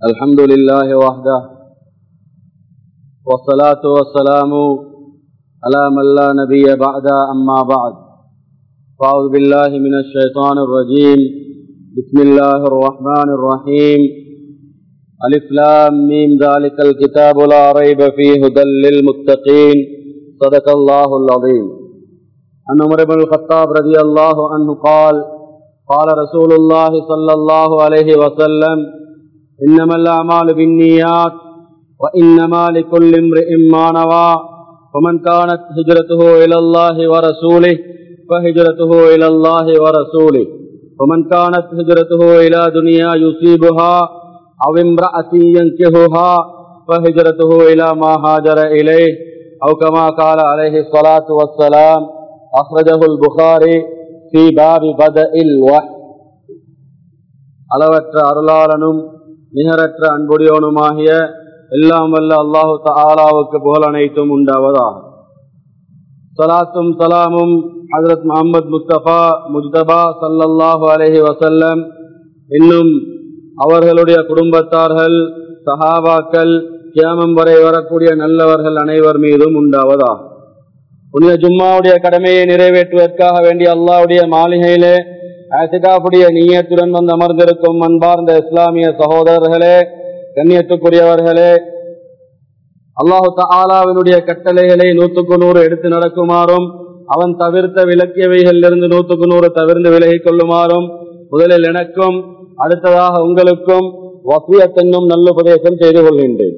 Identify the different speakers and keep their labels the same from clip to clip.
Speaker 1: الحمد لله وحده والصلاة والسلام على من لا نبي بعد أما بعد فأعوذ بالله من الشيطان الرجيم بسم الله الرحمن الرحيم ألف لام ميم ذلك الكتاب لا ريب فيه هدى للمتقين صدق الله العظيم عن عمر بن الخطاب رضي الله عنه قال قال رسول الله صلى الله عليه وسلم إنما الأعمال بالنيات وإنما لكل امرئ ما نوى ومن كانت هجرته إلى الله ورسوله فهجرته إلى الله ورسوله ومن كانت هجرته إلى دنيا يصيبها أو امرأة ينكهها فهجرته إلى ما هاجر إليه أو كما قال عليه الصلاة والسلام أخرجه البخاري في باب بدء الوحي அளவற்ற அருளாளனும் நிகரற்ற அன்புடையவனுமாகிய எல்லாம் வல்ல அல்லாஹு தாலாவுக்கு புகழ் அனைத்தும் உண்டாவதாகும் சலாத்தும் சலாமும் ஹசரத் முகமது முஸ்தபா முஜ்தபா சல்லல்லாஹு அலஹி வசல்லம் இன்னும் அவர்களுடைய குடும்பத்தார்கள் சஹாபாக்கள் கியாமம் வரை வரக்கூடிய நல்லவர்கள் அனைவர் மீதும் உண்டாவதாகும் புனித ஜும்மாவுடைய கடமையை நிறைவேற்றுவதற்காக வேண்டிய அல்லாவுடைய மாளிகையிலே ஆசிகாவுடைய நீயத்துடன் வந்து அமர்ந்திருக்கும் அன்பார்ந்த இஸ்லாமிய சகோதரர்களே கண்ணியத்துக்குரியவர்களே அல்லாஹு தாலாவினுடைய கட்டளைகளை நூற்றுக்கு நூறு எடுத்து நடக்குமாறும் அவன் தவிர்த்த விலக்கியவைகளிலிருந்து நூற்றுக்கு நூறு தவிர்த்து விலகிக் கொள்ளுமாறும் முதலில் எனக்கும் அடுத்ததாக உங்களுக்கும் வசியத்தென்னும் நல்லுபதேசம் செய்து கொள்கின்றேன்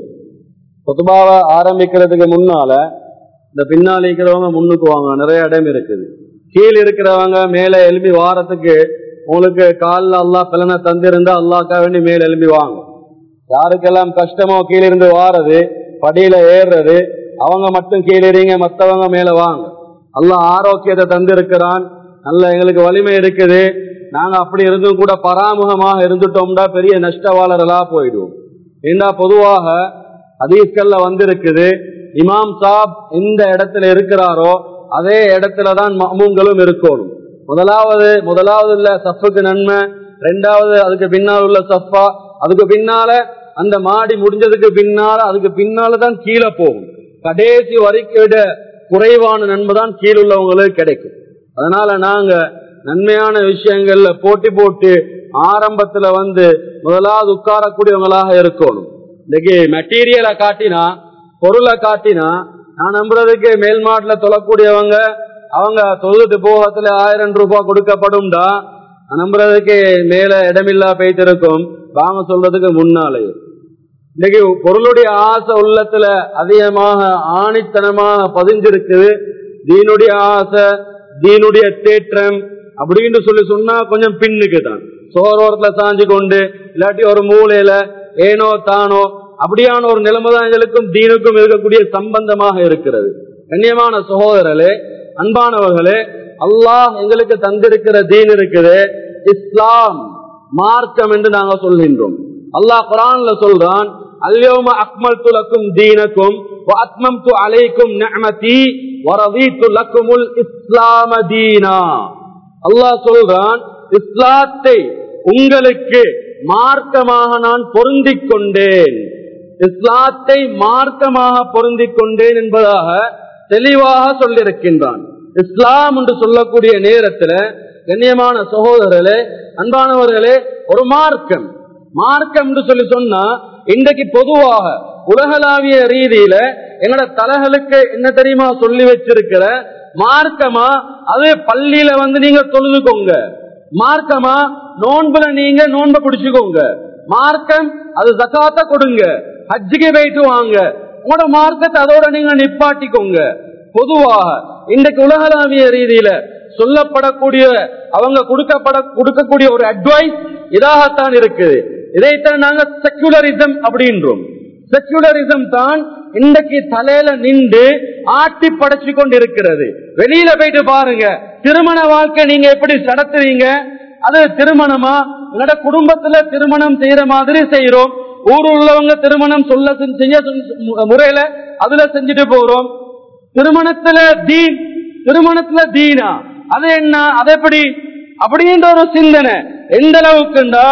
Speaker 1: பொதுவாக ஆரம்பிக்கிறதுக்கு முன்னால இந்த பின்னால் இருக்கிறவங்க முன்னுக்கு வாங்க நிறைய இடம் இருக்குது கீழே இருக்கிறவங்க மேல எழுப்பி வாரத்துக்கு உங்களுக்கு காலில் அல்லா பலனை தந்திருந்தா அல்லாக்கா வேண்டி மேல எழுப்பி வாங்க யாருக்கெல்லாம் கஷ்டமோ கீழே இருந்து வாரது படியில ஏறுறது அவங்க மட்டும் கீழே இருங்க மற்றவங்க மேல வாங்க அல்லா ஆரோக்கியத்தை தந்திருக்கிறான் நல்ல எங்களுக்கு வலிமை இருக்குது நாங்க அப்படி இருந்தும் கூட பராமுகமாக இருந்துட்டோம்னா பெரிய நஷ்டவாளர்களா போயிடுவோம் ஏண்டா பொதுவாக அதீஸ்கல்ல வந்திருக்குது இமாம் சாப் எந்த இடத்துல இருக்கிறாரோ அதே இடத்துலதான் மமூங்களும் இருக்கணும் முதலாவது முதலாவது உள்ள சஃபுக்கு நன்மை ரெண்டாவது அதுக்கு பின்னால் உள்ள சஃபா அதுக்கு பின்னால அந்த மாடி முடிஞ்சதுக்கு பின்னால அதுக்கு பின்னாலதான் கீழே போகும் கடைசி வரைக்கும் குறைவான நன்மை தான் கீழே உள்ளவங்களுக்கு கிடைக்கும் அதனால நாங்க நன்மையான விஷயங்கள்ல போட்டி போட்டு ஆரம்பத்துல வந்து முதலாவது உட்காரக்கூடியவங்களாக இருக்கணும் இன்னைக்கு மெட்டீரியலை காட்டினா பொருளை காட்டினா நான் நம்புறதுக்கு மேல் மாட்டில் தொழக்கூடியவங்க அவங்க தொழுது போகத்துல ஆயிரம் ரூபாய் கொடுக்கப்படும்டா நம்புறதுக்கு மேல இடமில்லா போயிட்டு வாங்க சொல்றதுக்கு முன்னாலே இன்னைக்கு பொருளுடைய ஆசை உள்ளத்துல அதிகமாக ஆணித்தனமாக பதிஞ்சிருக்குது தீனுடைய ஆசை தீனுடைய தேற்றம் அப்படின்னு சொல்லி சொன்னா கொஞ்சம் பின்னுக்கு தான் சோரோரத்துல சாஞ்சு கொண்டு இல்லாட்டி ஒரு மூலையில ஏனோ தானோ அப்படியான ஒரு நிலைமை தான் எங்களுக்கும் தீனுக்கும் இருக்கக்கூடிய சம்பந்தமாக இருக்கிறது கண்ணியமான சகோதரர்களே அன்பானவர்களே அல்லாஹ் எங்களுக்கு தந்திருக்கிற தீன் இருக்குது இஸ்லாம் மார்க்கம் என்று நாங்க சொல்கின்றோம் அல்லாஹ் குரான்ல சொல்றான் அல்யோம அக்மல் துலக்கும் தீனக்கும் அத்மம் து அலைக்கும் நஅமதி வரதீத்து லக்குமுல் இஸ்லாம தீனா அல்லாஹ் சொல்றான் இஸ்லாத்தை உங்களுக்கு மார்க்கமாக நான் பொருந்திக் கொண்டேன் இஸ்லாத்தை மார்க்கமாக பொருந்திக் கொண்டேன் என்பதாக தெளிவாக சொல்லியிருக்கின்றான் இஸ்லாம் என்று சொல்லக்கூடிய நேரத்தில் கண்ணியமான சகோதரர்களே அன்பானவர்களே ஒரு மார்க்கம் மார்க்கம் என்று சொல்லி சொன்னா இன்றைக்கு பொதுவாக உலகளாவிய ரீதியில எங்களோட தலைகளுக்கு என்ன தெரியுமா சொல்லி வச்சிருக்கிற மார்க்கமா அது பள்ளியில வந்து நீங்க தொழுதுக்கோங்க மார்க்கமா நோன்புல நீங்க நோன்பை பிடிச்சுக்கோங்க மார்க்கம் அது ஜக்காத்த கொடுங்க ஹஜ்ஜுக்கு போயிட்டு வாங்க உங்களோட மார்க்கத்தை அதோட நீங்க நிப்பாட்டிக்கோங்க பொதுவாக இன்றைக்கு உலகளாவிய ரீதியில சொல்லப்படக்கூடிய அவங்க கொடுக்கப்பட கொடுக்கக்கூடிய ஒரு அட்வைஸ் இதாகத்தான் இருக்குது இதைத்தான் நாங்க செக்குலரிசம் அப்படின்றோம் செக்குலரிசம் தான் இன்றைக்கு தலையில நின்று ஆட்டி படைச்சு கொண்டு இருக்கிறது வெளியில போயிட்டு பாருங்க திருமண வாழ்க்கை நீங்க எப்படி நடத்துறீங்க அது திருமணமா என்னோட குடும்பத்துல திருமணம் செய்யற மாதிரி செய்யறோம் ஊர் உள்ளவங்க திருமணம் சொல்ல செஞ்ச முறையில அதுல செஞ்சுட்டு போறோம் திருமணத்துல தீன் திருமணத்துல தீனா அது என்ன அது எப்படி அப்படின்ற ஒரு சிந்தனை எந்த அளவுக்குண்டா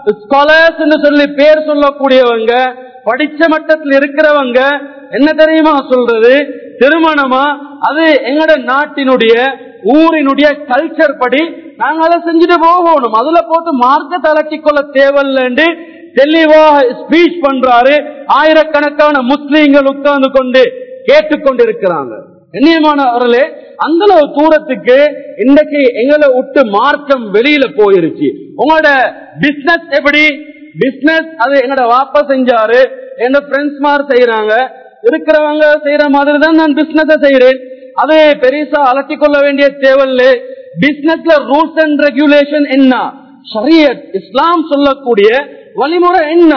Speaker 1: ஸ்காலர்ஸ் சொல்லி பேர் சொல்லக்கூடியவங்க படிச்ச மட்டத்தில் இருக்கிறவங்க என்ன தெரியுமா சொல்றது திருமணமா அது எங்கட நாட்டினுடைய ஊரினுடைய கல்ச்சர் படி நாங்க அதை செஞ்சுட்டு போகணும் அதுல போட்டு மார்க்க தளர்த்தி கொள்ள தேவையில்லைன்னு தெளிவாக ஸ்பீச் பண்றாரு ஆயிரக்கணக்கான முஸ்லீம்கள் உட்கார்ந்து கொண்டு கேட்டுக்கொண்டிருக்கிறாங்க கண்ணியமானவர்களே அந்த அளவு தூரத்துக்கு இன்னைக்கு எங்களை விட்டு மார்க்கம் வெளியில போயிருச்சு உங்களோட பிசினஸ் எப்படி பிசினஸ் அது எங்கட வாப்பா செஞ்சாரு எங்க ஃப்ரெண்ட்ஸ் மாதிரி செய்யறாங்க இருக்கிறவங்க செய்யற மாதிரி தான் நான் பிசினஸ் செய்யறேன் அது பெருசா அலட்டி கொள்ள வேண்டிய தேவையில்லை பிசினஸ்ல ரூல்ஸ் அண்ட் ரெகுலேஷன் என்ன ஷரியத் இஸ்லாம் சொல்லக்கூடிய வழிமுறை என்ன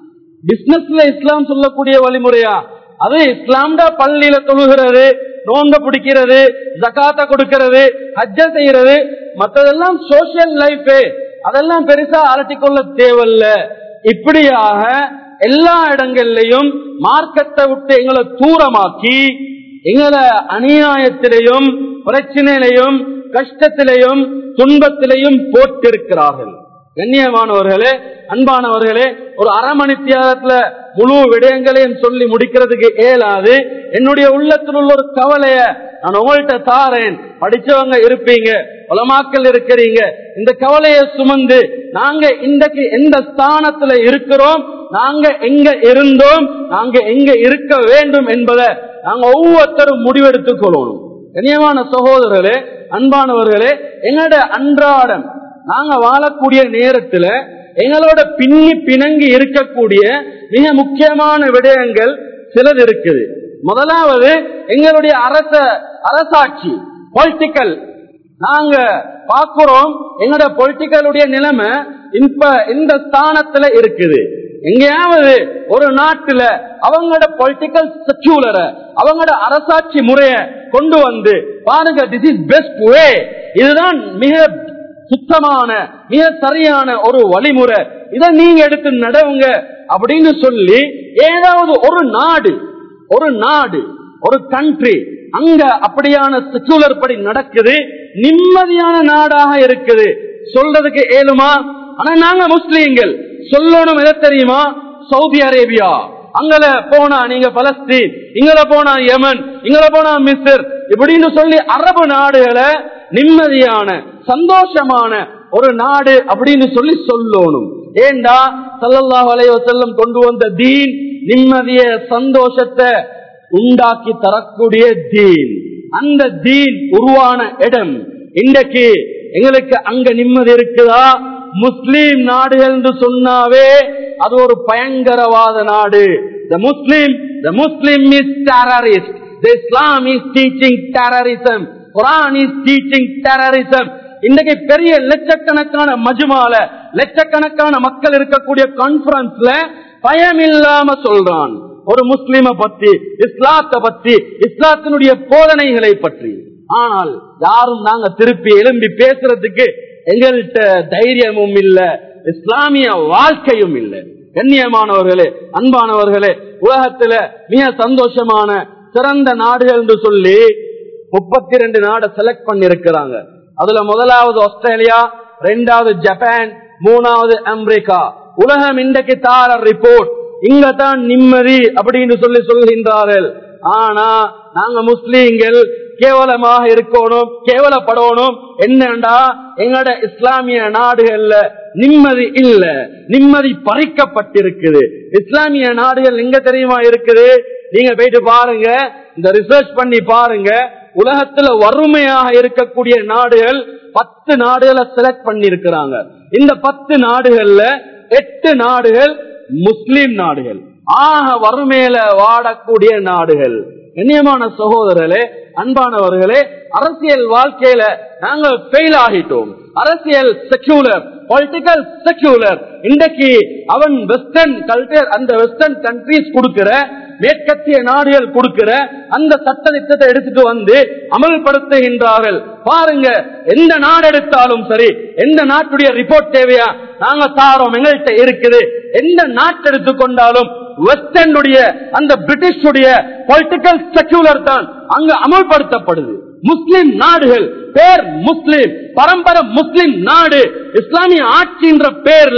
Speaker 1: பிசினஸ்ல இஸ்லாம் சொல்லக்கூடிய வழிமுறையா அது இஸ்லாம்டா பள்ளியில தொழுகிறது நோங்க பிடிக்கிறது ஜக்காத்த கொடுக்கிறது ஹஜ்ஜ செய்யறது மற்றதெல்லாம் சோசியல் லைஃப் அதெல்லாம் பெருசா அலட்டிக்கொள்ள தேவையில்ல இப்படியாக எல்லா இடங்கள்லயும் மார்க்கத்தை விட்டு எங்களை தூரமாக்கி எங்களை அநியாயத்திலையும் பிரச்சனையிலையும் கஷ்டத்திலையும் துன்பத்திலையும் போட்டிருக்கிறார்கள் கண்ணியமானவர்களே அன்பானவர்களே ஒரு அரை மணி தியாகத்துல முழு விடயங்களையும் சொல்லி முடிக்கிறதுக்கு இயலாது என்னுடைய உள்ளத்தில் உள்ள ஒரு கவலைய நான் உங்கள்கிட்ட தாரேன் படிச்சவங்க இருப்பீங்க உலமாக்கள் இருக்கிறீங்க இந்த கவலையை சுமந்து நாங்க இன்றைக்கு எந்த ஸ்தானத்துல இருக்கிறோம் நாங்க எங்க இருந்தோம் நாங்க எங்க இருக்க வேண்டும் என்பதை நாங்க ஒவ்வொருத்தரும் முடிவெடுத்துக் கொள்ளணும் கண்ணியமான சகோதரர்களே அன்பானவர்களே எங்களோட அன்றாடம் நாங்க வாழக்கூடிய நேரத்துல எங்களோட பின்னி பிணங்கி இருக்கக்கூடிய மிக முக்கியமான விடயங்கள் சிலது இருக்குது முதலாவது எங்களுடைய அரச அரசாட்சி பொலிட்டிக்கல் நாங்க பாக்குறோம் எங்களோட பொலிட்டிக்கலுடைய நிலைமை இப்ப இந்த ஸ்தானத்துல இருக்குது எங்கேயாவது ஒரு நாட்டுல அவங்களோட பொலிட்டிக்கல் செக்யூலரை அவங்களோட அரசாட்சி முறைய கொண்டு வந்து பாருங்க திஸ் இஸ் பெஸ்ட் வே இதுதான் மிக சுத்தமான மிக சரியான ஒரு வழிமுறை இதை நீங்க எடுத்து நடவுங்க அப்படின்னு சொல்லி ஏதாவது ஒரு நாடு ஒரு நாடு ஒரு கண்ட்ரி அங்க அப்படியான செக்குலர் படி நடக்குது நிம்மதியான நாடாக இருக்குது சொல்றதுக்கு ஏழுமா ஆனா நாங்க முஸ்லீம்கள் சொல்லணும் எதை தெரியுமா சவுதி அரேபியா அங்கல போனா நீங்க பலஸ்தீன் இங்கல போனா யமன் இங்கல போனா மிஸ்ர் இப்படின்னு சொல்லி அரபு நாடுகளை நிம்மதியான சந்தோஷமான ஒரு நாடு அப்படின்னு சொல்லி சொல்லணும் ஏண்டா சல்லல்லாஹு அலைஹி வஸல்லம் கொண்டு வந்த தீன் நிம்மதிய சந்தோஷத்தை உண்டாக்கி தரக்கூடிய தீன் அந்த தீன் உருவான இடம் இன்றைக்கு எங்களுக்கு அங்க நிம்மதி இருக்குதா முஸ்லீம் நாடுகள் என்று சொன்னாவே அது ஒரு பயங்கரவாத நாடு the Muslim the Muslim is terrorist the Islam is teaching terrorism Quran is teaching terrorism இன்றைக்கு பெரிய லட்சக்கணக்கான மஜுமால லட்சக்கணக்கான மக்கள் இருக்கக்கூடிய கான்பரன்ஸ்ல பயம் இல்லாம சொல்றான் ஒரு முஸ்லிம பத்தி இஸ்லாத்தை பத்தி இஸ்லாத்தினுடைய போதனைகளை பற்றி ஆனால் யாரும் நாங்க திருப்பி எழும்பி பேசுறதுக்கு எங்கள்கிட்ட தைரியமும் இல்ல இஸ்லாமிய வாழ்க்கையும் இல்லை கண்ணியமானவர்களே அன்பானவர்களே உலகத்துல மிக சந்தோஷமான சிறந்த நாடுகள் என்று சொல்லி முப்பத்தி ரெண்டு நாடை செலக்ட் பண்ணி இருக்கிறாங்க அதுல முதலாவது ஆஸ்திரேலியா ரெண்டாவது ஜப்பான் மூணாவது அமெரிக்கா உலகம் இன்றைக்கு தார ரிப்போர்ட் இங்க தான் நிம்மதி அப்படின்னு சொல்லி சொல்கின்றார்கள் ஆனா நாங்க முஸ்லீம்கள் கேவலமாக இருக்கணும் கேவலப்படணும் என்னண்டா எங்கட இஸ்லாமிய நாடுகள்ல நிம்மதி இல்ல நிம்மதி பறிக்கப்பட்டிருக்குது இஸ்லாமிய நாடுகள் எங்க தெரியுமா இருக்குது நீங்க போயிட்டு பாருங்க இந்த ரிசர்ச் பண்ணி பாருங்க உலகத்துல வறுமையாக இருக்கக்கூடிய நாடுகள் பத்து நாடுகளை செலக்ட் பண்ணி இருக்கிறாங்க இந்த பத்து நாடுகள்ல எட்டு நாடுகள் முஸ்லிம் நாடுகள் ஆக வறுமையில வாடக்கூடிய நாடுகள் கண்ணியமான சகோதரர்களே அன்பானவர்களே அரசியல் வாழ்க்கையில நாங்க ஃபெயில் ஆகிட்டோம் அரசியல் செக்யூலர் பொலிட்டிக்கல் செக்யூலர் இன்றைக்கு அவன் வெஸ்டர்ன் கல்ச்சர் அந்த வெஸ்டர்ன் கண்ட்ரிஸ் கொடுக்கிற மேற்கத்திய நாடுகள் கொடுக்கிற அந்த சட்ட திட்டத்தை எடுத்துட்டு வந்து அமல்படுத்துகின்றார்கள் பாருங்க எந்த நாடு எடுத்தாலும் சரி எந்த நாட்டுடைய ரிப்போர்ட் தேவையா நாங்க தாரோம் எங்கள்கிட்ட இருக்குது எந்த நாட்டு எடுத்துக்கொண்டாலும் வெஸ்டர்னுடைய அந்த பிரிட்டிஷுடைய பொலிட்டிக்கல் செக்யூலர் தான் அங்கு அமல்படுத்தப்படுது முஸ்லிம் நாடுகள் பேர் முஸ்லிம் பரம்பரை முஸ்லிம் நாடு இஸ்லாமிய ஆட்சின்ற பேர்ல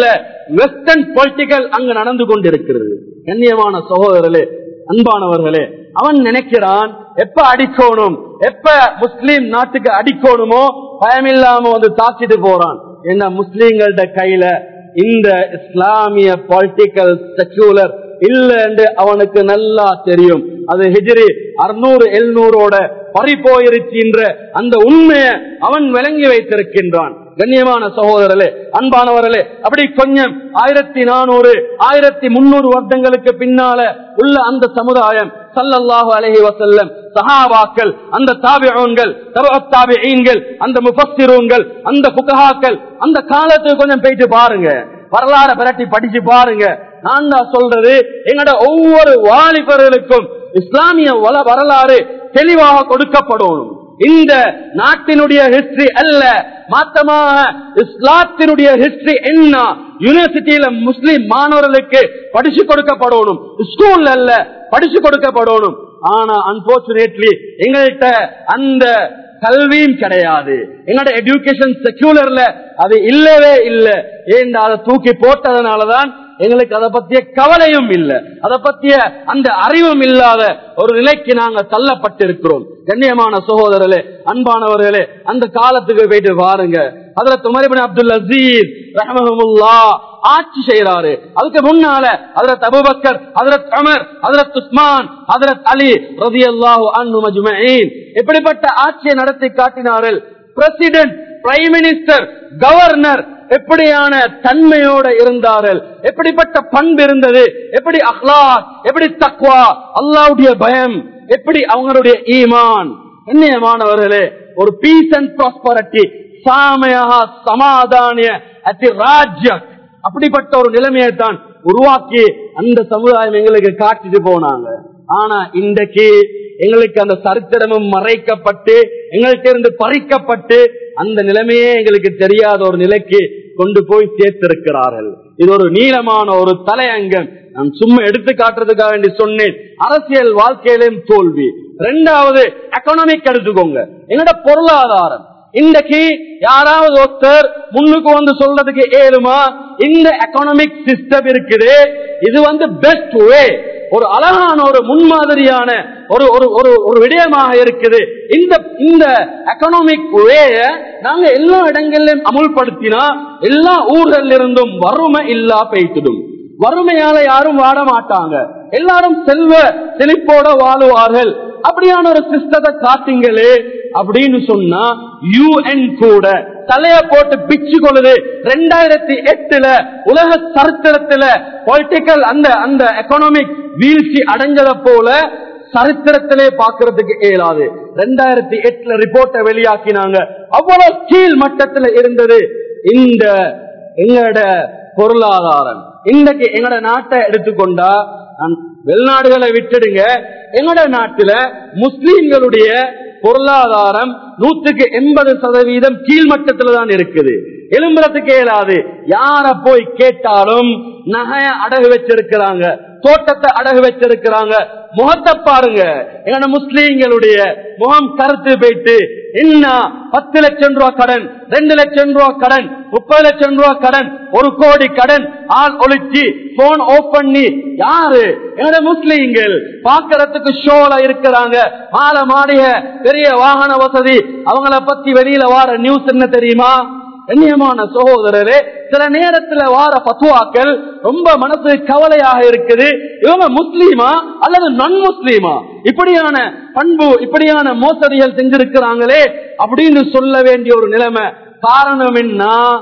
Speaker 1: வெஸ்டர்ன் பொலிட்டிக்கல் அங்க நடந்து கொண்டிருக்கிறது கண்ணியமான சகோதரர்களே அன்பானவர்களே அவன் நினைக்கிறான் எப்ப அடிக்கணும் எப்ப முஸ்லீம் நாட்டுக்கு அடிக்கணுமோ பயமில்லாம வந்து தாக்கிட்டு போறான் என்ன முஸ்லீம்கள்ட கையில இந்த இஸ்லாமிய பொலிட்டிக்கல் செக்யூலர் இல்ல என்று அவனுக்கு நல்லா தெரியும் அது ஹிஜ்ரி அறுநூறு எழுநூறோட பறி போயிருக்கின்ற அந்த உண்மையை அவன் விளங்கி வைத்திருக்கின்றான் கண்ணியமான சகோதரர்களே அன்பானவர்களே அப்படி கொஞ்சம் ஆயிரத்தி நானூறு ஆயிரத்தி முன்னூறு வருடங்களுக்கு பின்னால உள்ள அந்த சமுதாயம் சல்லல்லாஹு அலஹி வசல்லம் சஹாபாக்கள் அந்த தாபிகள் தாபிகள் அந்த முஃபஸ்திரூன்கள் அந்த புகஹாக்கள் அந்த காலத்துக்கு கொஞ்சம் போயிட்டு பாருங்க வரலாறு பிரட்டி படிச்சு பாருங்க நான் தான் சொல்றது எங்கட ஒவ்வொரு வாலிபர்களுக்கும் இஸ்லாமிய வள வரலாறு தெளிவாக கொடுக்கப்படணும் இந்த நாட்டினுடைய ஹிஸ்டரி அல்ல மாத்தமாக இஸ்லாத்தினுடைய ஹிஸ்டரி என்ன யூனிவர்சிட்டியில முஸ்லிம் மாணவர்களுக்கு படிச்சு கொடுக்கப்படணும் ஸ்கூல்ல அல்ல படிச்சு கொடுக்கப்படணும் ஆனா அன்போர்ச்சுனேட்லி எங்கள்கிட்ட அந்த கல்வியும் கிடையாது எங்களோட எஜுகேஷன் செக்யூலர்ல அது இல்லவே இல்லை ஏன் அதை தூக்கி போட்டதுனாலதான் எங்களுக்கு அதை பத்திய கவலையும் இல்லை அதை பத்திய அந்த அறிவும் இல்லாத ஒரு நிலைக்கு நாங்க தள்ளப்பட்டிருக்கிறோம் கண்ணியமான சகோதரர்களே அன்பானவர்களே அந்த காலத்துக்கு போயிட்டு பாருங்க அதுல துமரிபின் அப்துல் அசீஸ் ரஹமஹமுல்லா ஆட்சி செய்யறாரு அதுக்கு முன்னால அதரத் அபுபக்கர் அதரத் அமர் அதரத் உஸ்மான் அதரத் அலி ரதி அல்லாஹு அன்னு மஜ்மஈன் எப்படிப்பட்ட ஆட்சியை நடத்தி காட்டினார்கள் பிரசிடென்ட் பிரைம் மினிஸ்டர் கவர்னர் எப்படியான தன்மையோட இருந்தார்கள் எப்படிப்பட்ட பண்பு இருந்தது எப்படி அஹ்லாக் எப்படி தக்வா அல்லாவுடைய பயம் எப்படி அவங்களுடைய ஈமான் கண்ணியமானவர்களே ஒரு பீஸ் அண்ட் ப்ராஸ்பரிட்டி சாமையாக சமாதானிய அத்தி ராஜ்ய அப்படிப்பட்ட ஒரு நிலைமையை தான் உருவாக்கி அந்த சமுதாயம் எங்களுக்கு காட்டிட்டு போனாங்க ஆனா இன்றைக்கு எங்களுக்கு அந்த சரித்திரமும் மறைக்கப்பட்டு எங்கள்கிட்ட இருந்து பறிக்கப்பட்டு அந்த நிலைமையே எங்களுக்கு தெரியாத ஒரு நிலைக்கு கொண்டு போய் சேர்த்திருக்கிறார்கள் இது ஒரு நீளமான ஒரு தலையங்கம் நான் சும்மா எடுத்து காட்டுறதுக்காக வேண்டி சொன்னேன் அரசியல் வாழ்க்கையிலும் தோல்வி ரெண்டாவது எக்கனாமிக் எடுத்துக்கோங்க என்னோட பொருளாதாரம் இன்றைக்கு யாராவது ஒருத்தர் முன்னுக்கு வந்து சொல்றதுக்கு ஏழுமா இந்த எக்கனாமிக் சிஸ்டம் இருக்குது இது வந்து பெஸ்ட் வே ஒரு அழகான ஒரு முன்மாதிரியான ஒரு ஒரு ஒரு ஒரு விடயமாக இருக்குது இந்த இந்த எக்கனாமிக் வேய நாங்க எல்லா இடங்களிலும் அமுல்படுத்தினா எல்லா ஊர்கள் இருந்தும் வறுமை இல்லா பெய்த்திடும் வறுமையால யாரும் வாட மாட்டாங்க எல்லாரும் செல்வ செழிப்போட வாழுவார்கள் அப்படியான ஒரு சிஸ்டத்தை காட்டுங்களே அப்படின்னு சொன்னா யூஎன் கூட தலைய போட்டு பிச்சு கொள்ளுது ரெண்டாயிரத்தி எட்டுல உலக சரித்திரத்துல பொலிட்டிக்கல் அந்த அந்த எக்கனாமிக் வீழ்ச்சி அடைஞ்சதை போல சரித்திரத்திலே பாக்குறதுக்கு இயலாது ரெண்டாயிரத்தி எட்டுல ரிப்போர்ட்டை வெளியாக்கினாங்க அவ்வளவு கீழ் மட்டத்துல இருந்தது இந்த எங்களோட பொருளாதாரம் இன்னைக்கு எங்களோட நாட்டை எடுத்துக்கொண்டா நான் வெளிநாடுகளை விட்டுடுங்க எங்களோட நாட்டுல முஸ்லீம்களுடைய பொருளாதாரம் நூத்துக்கு எண்பது சதவீதம் கீழ்மட்டத்துல தான் இருக்குது எலும்புறதுக்கு இயலாது யார போய் கேட்டாலும் நகைய அடகு வச்சிருக்கிறாங்க தோட்டத்தை அடகு வச்சிருக்கிறாங்க முகத்தை பாருங்க எங்க முஸ்லீம்களுடைய முகம் கருத்து போயிட்டு என்ன பத்து லட்சம் ரூபாய் கடன் ரெண்டு லட்சம் ரூபாய் கடன் முப்பது லட்சம் ரூபாய் கடன் ஒரு கோடி கடன் ஆள் ஒழிச்சு போன் ஓப் பண்ணி யாரு எங்க முஸ்லீம்கள் பாக்குறதுக்கு ஷோல இருக்கிறாங்க மாலை மாடிய பெரிய வாகன வசதி அவங்கள பத்தி வெளியில வார நியூஸ் என்ன தெரியுமா கண்ணியமான சகோதரரே சில நேரத்துல வார பத்துவாக்கள் ரொம்ப மனசு கவலையாக இருக்குது இவங்க முஸ்லீமா அல்லது நன் முஸ்லீமா இப்படியான பண்பு இப்படியான மோசடிகள் செஞ்சிருக்கிறாங்களே அப்படின்னு சொல்ல வேண்டிய ஒரு நிலைமை காரணம் என்ன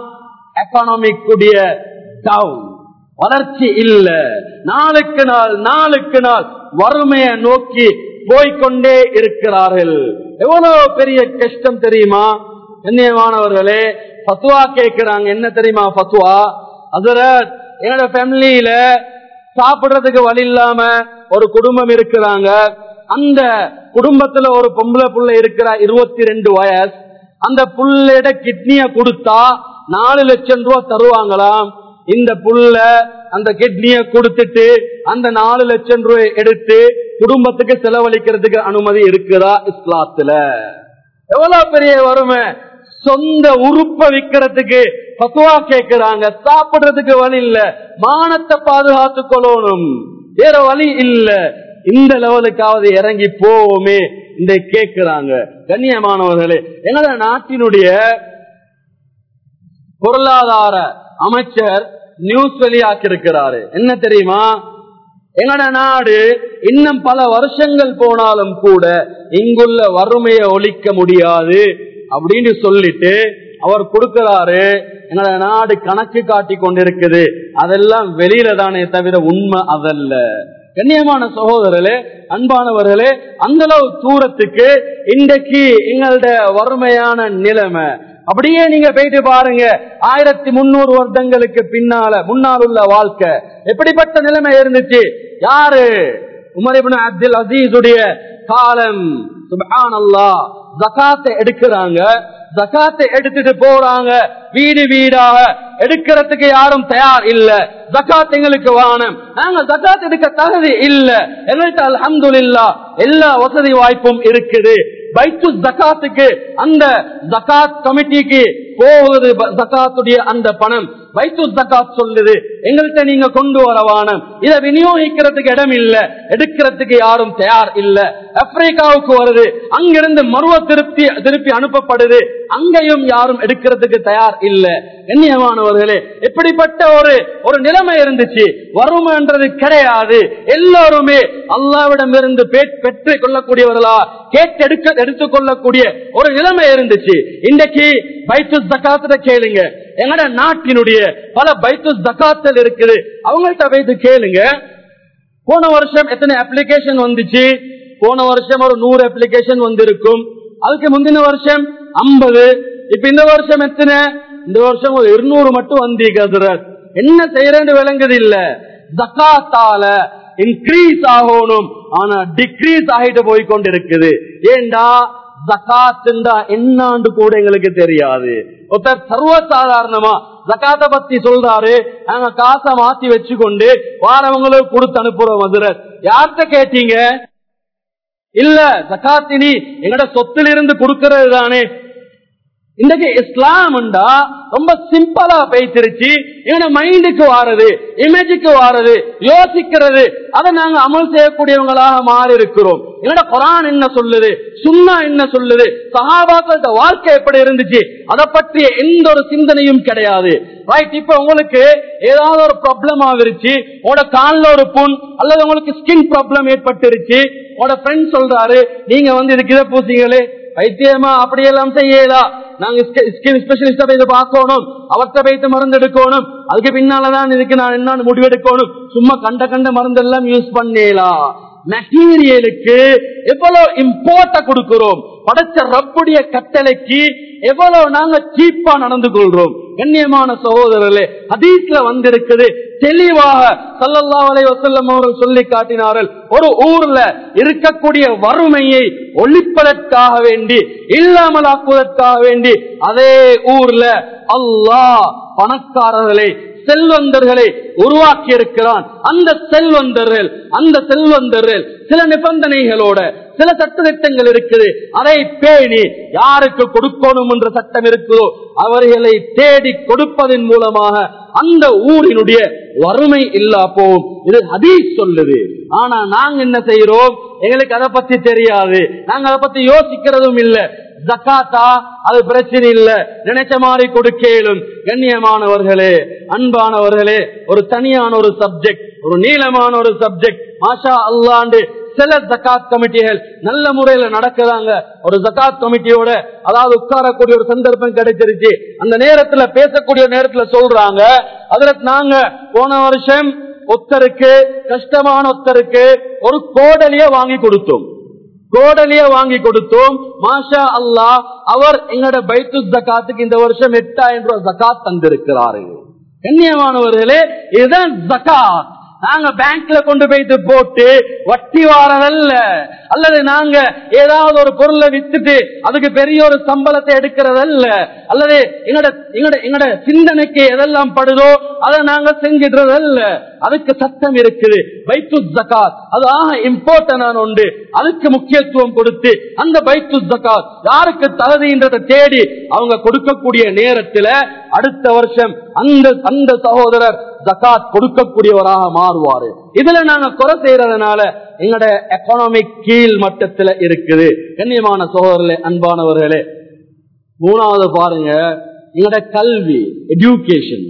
Speaker 1: எக்கனாமிக் உடைய டவுன் வளர்ச்சி இல்ல நாளுக்கு நாள் நாளுக்கு நாள் வறுமையை நோக்கி போய்கொண்டே இருக்கிறார்கள் எவ்வளவு பெரிய கஷ்டம் தெரியுமா கண்ணியமானவர்களே பத்துவா கேட்கிறாங்க என்ன தெரியுமா பத்துவா அதுல என்னோட ஃபேமிலியில சாப்பிடுறதுக்கு வழி இல்லாம ஒரு குடும்பம் இருக்கிறாங்க அந்த குடும்பத்துல ஒரு பொம்பளை புள்ள இருக்கிற இருபத்தி ரெண்டு வயசு அந்த புள்ளையிட கிட்னிய கொடுத்தா நாலு லட்சம் ரூபாய் தருவாங்களாம் இந்த புள்ள அந்த கிட்னிய கொடுத்துட்டு அந்த நாலு லட்சம் ரூபாய் எடுத்து குடும்பத்துக்கு செலவழிக்கிறதுக்கு அனுமதி இருக்குதா இஸ்லாத்துல எவ்வளவு பெரிய வறுமை சொந்த உறுப்பை விக்கிறதுக்கு பக்குவா கேட்கிறாங்க சாப்பிடுறதுக்கு வழி இல்ல மானத்தை பாதுகாத்துக் கொள்ளணும் வேற வழி இல்ல இந்த லெவலுக்காவது இறங்கி போவோமே இந்த கேட்கிறாங்க கண்ணியமானவர்களே எங்களோட நாட்டினுடைய பொருளாதார அமைச்சர் நியூஸ் வெளியாக்கி இருக்கிறாரு என்ன தெரியுமா எங்கட நாடு இன்னும் பல வருஷங்கள் போனாலும் கூட இங்குள்ள வறுமையை ஒழிக்க முடியாது அப்படின்னு சொல்லிட்டு அவர் கொடுக்கிறாரு எங்கட நாடு கணக்கு காட்டி கொண்டிருக்குது அதெல்லாம் வெளியில தானே தவிர உண்மை அதல்ல கண்ணியமான சகோதரர்களே அன்பானவர்களே அந்த அளவு தூரத்துக்கு இன்றைக்கு எங்களோட வறுமையான நிலைமை அப்படியே நீங்க போயிட்டு பாருங்க ஆயிரத்தி முன்னூறு வருடங்களுக்கு பின்னால முன்னால் உள்ள வாழ்க்கை எப்படிப்பட்ட நிலைமை இருந்துச்சு யாரு உமரிபின் அப்துல் அசீஸுடைய காலம் சுபான் அல்லா ஜகாத்தை எடுக்கிறாங்க ஜகாத்தை எடுத்துட்டு போறாங்க வீடு வீடாக எடுக்கிறதுக்கு யாரும் தயார் இல்ல ஜக்காத் எங்களுக்கு வானம் நாங்க ஜக்காத் எடுக்க தகுதி இல்ல எங்கள்கிட்ட அல்ஹம்துலில்லா எல்லா வசதி வாய்ப்பும் இருக்குது பைத்து ஜக்காத்துக்கு அந்த ஜக்காத் கமிட்டிக்கு போகுது ஜக்காத்துடைய அந்த பணம் பைத்து ஜக்காத் சொல்லுது எங்கள்கிட்ட நீங்க கொண்டு வர வானம் இதை விநியோகிக்கிறதுக்கு இடம் இல்ல எடுக்கிறதுக்கு யாரும் தயார் இல்ல ஆப்பிரிக்காவுக்கு வருது அங்கிருந்து மருவ திருப்பி திருப்பி அனுப்பப்படுது அங்கேயும் யாரும் எடுக்கிறதுக்கு தயார் இல்ல கண்ணியமானவர்களே எப்படிப்பட்ட ஒரு ஒரு நிலைமை இருந்துச்சு வறுமைன்றது கிடையாது எல்லாருமே அல்லாவிடம் இருந்து பெற்று கொள்ளக்கூடியவர்களா கேட்டெடுக்க எடுத்துக் கொள்ளக்கூடிய ஒரு நிலைமை இருந்துச்சு இன்றைக்கு பைத்து ஜக்காத்துல கேளுங்க எங்கட நாட்டினுடைய பல பைத்து ஜக்காத்தல் இருக்குது அவங்கள்ட்ட வைத்து கேளுங்க போன வருஷம் எத்தனை அப்ளிகேஷன் வந்துச்சு போன வருஷம் ஒரு நூறு அப்ளிகேஷன் வந்திருக்கும் அதுக்கு முந்தின வருஷம் ஐம்பது இப்ப இந்த வருஷம் எத்தனை இந்த வருஷம் ஒரு இருநூறு மட்டும் வந்தீங்க என்ன செய்யறேன்னு விளங்குது இல்ல ஜக்காத்தால இன்க்ரீஸ் ஆகணும் ஆனா டிக்ரீஸ் ஆகிட்டு போய் கொண்டிருக்குது ஏண்டா ஜக்காத்துண்டா என்னாண்டு கூட எங்களுக்கு தெரியாது ஒருத்தர் சர்வசாதாரணமா ஜக்காத்த பத்தி சொல்றாரு நாங்க காசை மாத்தி வச்சுக்கொண்டு வாரவங்களுக்கு கொடுத்து அனுப்புறோம் மதுரை யார்கிட்ட கேட்டீங்க இல்ல ஜக்காத்தினி எங்கட சொத்திலிருந்து கொடுக்கறது தானே இன்றைக்கு இஸ்லாம்டா ரொம்ப சிம்பிளா பேசிருச்சு எங்க மைண்டுக்கு வாரது இமேஜுக்கு வாரது யோசிக்கிறது அதை நாங்க அமல் செய்யக்கூடியவங்களாக மாறி இருக்கிறோம் என்னோட குரான் என்ன சொல்லுது சுண்ணா என்ன சொல்லுது சகாபாக்கள வாழ்க்கை எப்படி இருந்துச்சு அதை பற்றிய எந்த ஒரு சிந்தனையும் கிடையாது ரைட் இப்ப உங்களுக்கு ஏதாவது ஒரு ப்ராப்ளம் ஆகிருச்சு உங்களோட காலில் ஒரு புண் அல்லது உங்களுக்கு ஸ்கின் ப்ராப்ளம் ஏற்பட்டுருச்சு உங்களோட ஃப்ரெண்ட் சொல்றாரு நீங்க வந்து இதுக்கு இதை பூசிங்களே வைத்தியமா அப்படியெல்லாம் செய்யலாம் நாங்க ஸ்கின் ஸ்பெஷலிஸ்ட போய் பார்க்கணும் அவர்கிட்ட போயிட்டு மருந்து எடுக்கணும் அதுக்கு பின்னாலதான் இதுக்கு நான் என்னன்னு முடிவெடுக்கணும் சும்மா கண்ட கண்ட மருந்து எல்லாம் யூஸ் பண்ணலாம் மெட்டீரியலுக்கு எவ்வளவு இம்போர்ட்ட கொடுக்கிறோம் படைச்ச ரப்புடைய கட்டளைக்கு எவ்வளவு நாங்க சீப்பா நடந்து கொள்றோம் கண்ணியமான சகோதரர்களே ஹதீஸ்ல வந்திருக்குது தெளிவாக சல்லல்லா அலை வசல்லம் அவர்கள் சொல்லி காட்டினார்கள் ஒரு ஊர்ல இருக்கக்கூடிய வறுமையை ஒழிப்பதற்காக வேண்டி இல்லாமல் ஆக்குவதற்காக வேண்டி அதே ஊர்ல அல்லாஹ் பணக்காரர்களை செல்வந்தர்களை உருவாக்கி இருக்கிறான் அந்த செல்வந்தர்கள் அந்த செல்வந்தர்கள் சில நிபந்தனைகளோட சில சட்டத்திட்டங்கள் இருக்குது அதை பேணி யாருக்கு கொடுக்கணும் என்ற சட்டம் இருக்குதோ அவர்களை தேடி கொடுப்பதன் மூலமாக அந்த ஊரினுடைய வறுமை இல்லா போகும் இது ஹதீஸ் சொல்லுது ஆனா நாங்க என்ன செய்யறோம் எங்களுக்கு அதை பத்தி தெரியாது நாங்க அதை பத்தி யோசிக்கிறதும் இல்ல ஜக்காத்தா அது பிரச்சனை இல்ல நினைச்ச மாதிரி கொடுக்கலும் கண்ணியமானவர்களே அன்பானவர்களே ஒரு தனியான ஒரு சப்ஜெக்ட் ஒரு நீளமான ஒரு சப்ஜெக்ட் மாஷா அல்லாண்டு சில ஜக்காத் கமிட்டிகள் நல்ல முறையில நடக்கிறாங்க ஒரு ஜக்காத் கமிட்டியோட அதாவது உட்காரக்கூடிய ஒரு சந்தர்ப்பம் கிடைச்சிருச்சு அந்த நேரத்துல பேசக்கூடிய நேரத்துல சொல்றாங்க அதுல நாங்க போன வருஷம் ஒத்தருக்கு கஷ்டமான ஒத்தருக்கு ஒரு கோடலிய வாங்கி கொடுத்தோம் கோடலிய வாங்கி கொடுத்தோம் மாஷா அல்லா அவர் எங்களோட பைத்து ஜக்காத்துக்கு இந்த வருஷம் எட்டாயிரம் ரூபாய் ஜக்காத் தந்திருக்கிறாரு கண்ணியமானவர்களே இதுதான் ஜக்காத் நாங்க பேங்க்ல கொண்டு போயிட்டு போட்டு வட்டி வாரதல்ல அல்லது நாங்க ஏதாவது ஒரு பொருளை வித்துட்டு அதுக்கு பெரிய ஒரு சம்பளத்தை எடுக்கிறதல்ல அல்லது எங்கட எங்கட எங்கட சிந்தனைக்கு எதெல்லாம் படுதோ அதை நாங்க செஞ்சிடுறதல்ல அதுக்கு சட்டம் இருக்குது பைத்து ஜக்காத் அது ஆக இம்பார்ட்டன்டான ஒன்று அதுக்கு முக்கியத்துவம் கொடுத்து அந்த பைத்து ஜக்காத் யாருக்கு தகுதின்றதை தேடி அவங்க கொடுக்கக்கூடிய நேரத்துல அடுத்த வருஷம் அந்த அந்த சகோதரர் ஜக்காத் கொடுக்கக்கூடியவராக மாறுவாரு இதுல நாங்க குறை செய்யறதுனால எங்களோட எக்கனாமிக் கீழ் மட்டத்துல இருக்குது கண்ணியமான சகோதரர்களே அன்பானவர்களே மூணாவது பாருங்க எங்களோட கல்வி எஜுகேஷன்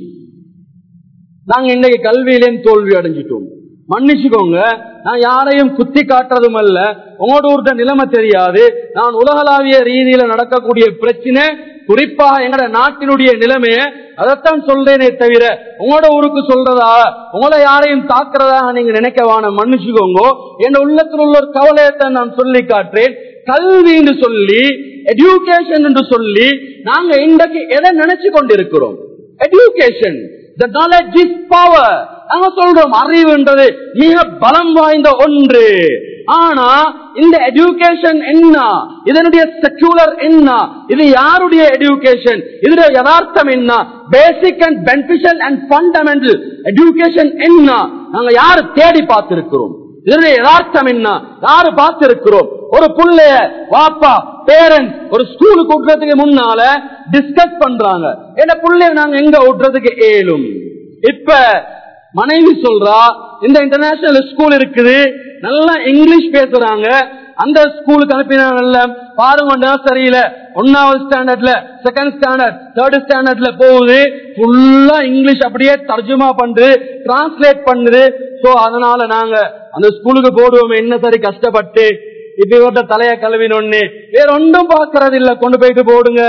Speaker 1: நாங்க இன்னைக்கு கல்வியிலேயும் தோல்வி அடைஞ்சிட்டோம் மன்னிச்சுக்கோங்க நான் யாரையும் குத்தி காட்டுறதும் அல்ல உங்களோட ஊர்ட்ட நிலைமை தெரியாது நான் உலகளாவிய ரீதியில நடக்கக்கூடிய பிரச்சனை குறிப்பாக எங்கட நாட்டினுடைய நிலைமைய அதைத்தான் சொல்றேனே தவிர உங்களோட ஊருக்கு சொல்றதா உங்களை யாரையும் தாக்குறதாக நீங்க நினைக்க வேணாம் மன்னிச்சுக்கோங்க என் உள்ளத்தில் உள்ள ஒரு கவலையத்தான் நான் சொல்லி காட்டுறேன் கல்வின்னு சொல்லி எஜுகேஷன் என்று சொல்லி நாங்க இன்றைக்கு எதை நினைச்சு கொண்டிருக்கிறோம் education The knowledge is power. நாங்க சொல்றோம் அறிவுன்றது மிக பலம் வாய்ந்த ஒன்று ஆனா இந்த எஜுகேஷன் என்ன இதனுடைய செக்யூலர் என்ன இது யாருடைய எஜுகேஷன் இதனுடைய யதார்த்தம் என்ன basic and beneficial and fundamental education என்ன நாங்க யாரு தேடி பார்த்திருக்கிறோம் இதனுடைய யதார்த்தம் என்ன யாரு பார்த்திருக்கிறோம் ஒரு புள்ளைய வாப்பா பேரண்ட்ஸ் ஒரு ஸ்கூலுக்கு விட்டுறதுக்கு முன்னால டிஸ்கஸ் பண்றாங்க என்ன புள்ளைய நாங்க எங்க விட்டுறதுக்கு ஏலும் இப்ப மனைவி சொல்றா இந்த இன்டர்நேஷனல் ஸ்கூல் இருக்குது நல்லா இங்கிலீஷ் பேசுறாங்க அந்த ஸ்கூலுக்கு அனுப்பினாங்கல்ல பாருங்க நர்சரியில ஒன்னாவது ஸ்டாண்டர்ட்ல செகண்ட் ஸ்டாண்டர்ட் தேர்ட் ஸ்டாண்டர்ட்ல போகுது ஃபுல்லா இங்கிலீஷ் அப்படியே தர்ஜுமா பண்ணுது டிரான்ஸ்லேட் பண்ணுது சோ அதனால நாங்க அந்த ஸ்கூலுக்கு போடுவோம் என்ன சரி கஷ்டப்பட்டு இப்ப இவர்கிட்ட தலைய கழுவினொன்னு வேற ஒன்றும் பாக்குறது இல்ல கொண்டு போயிட்டு போடுங்க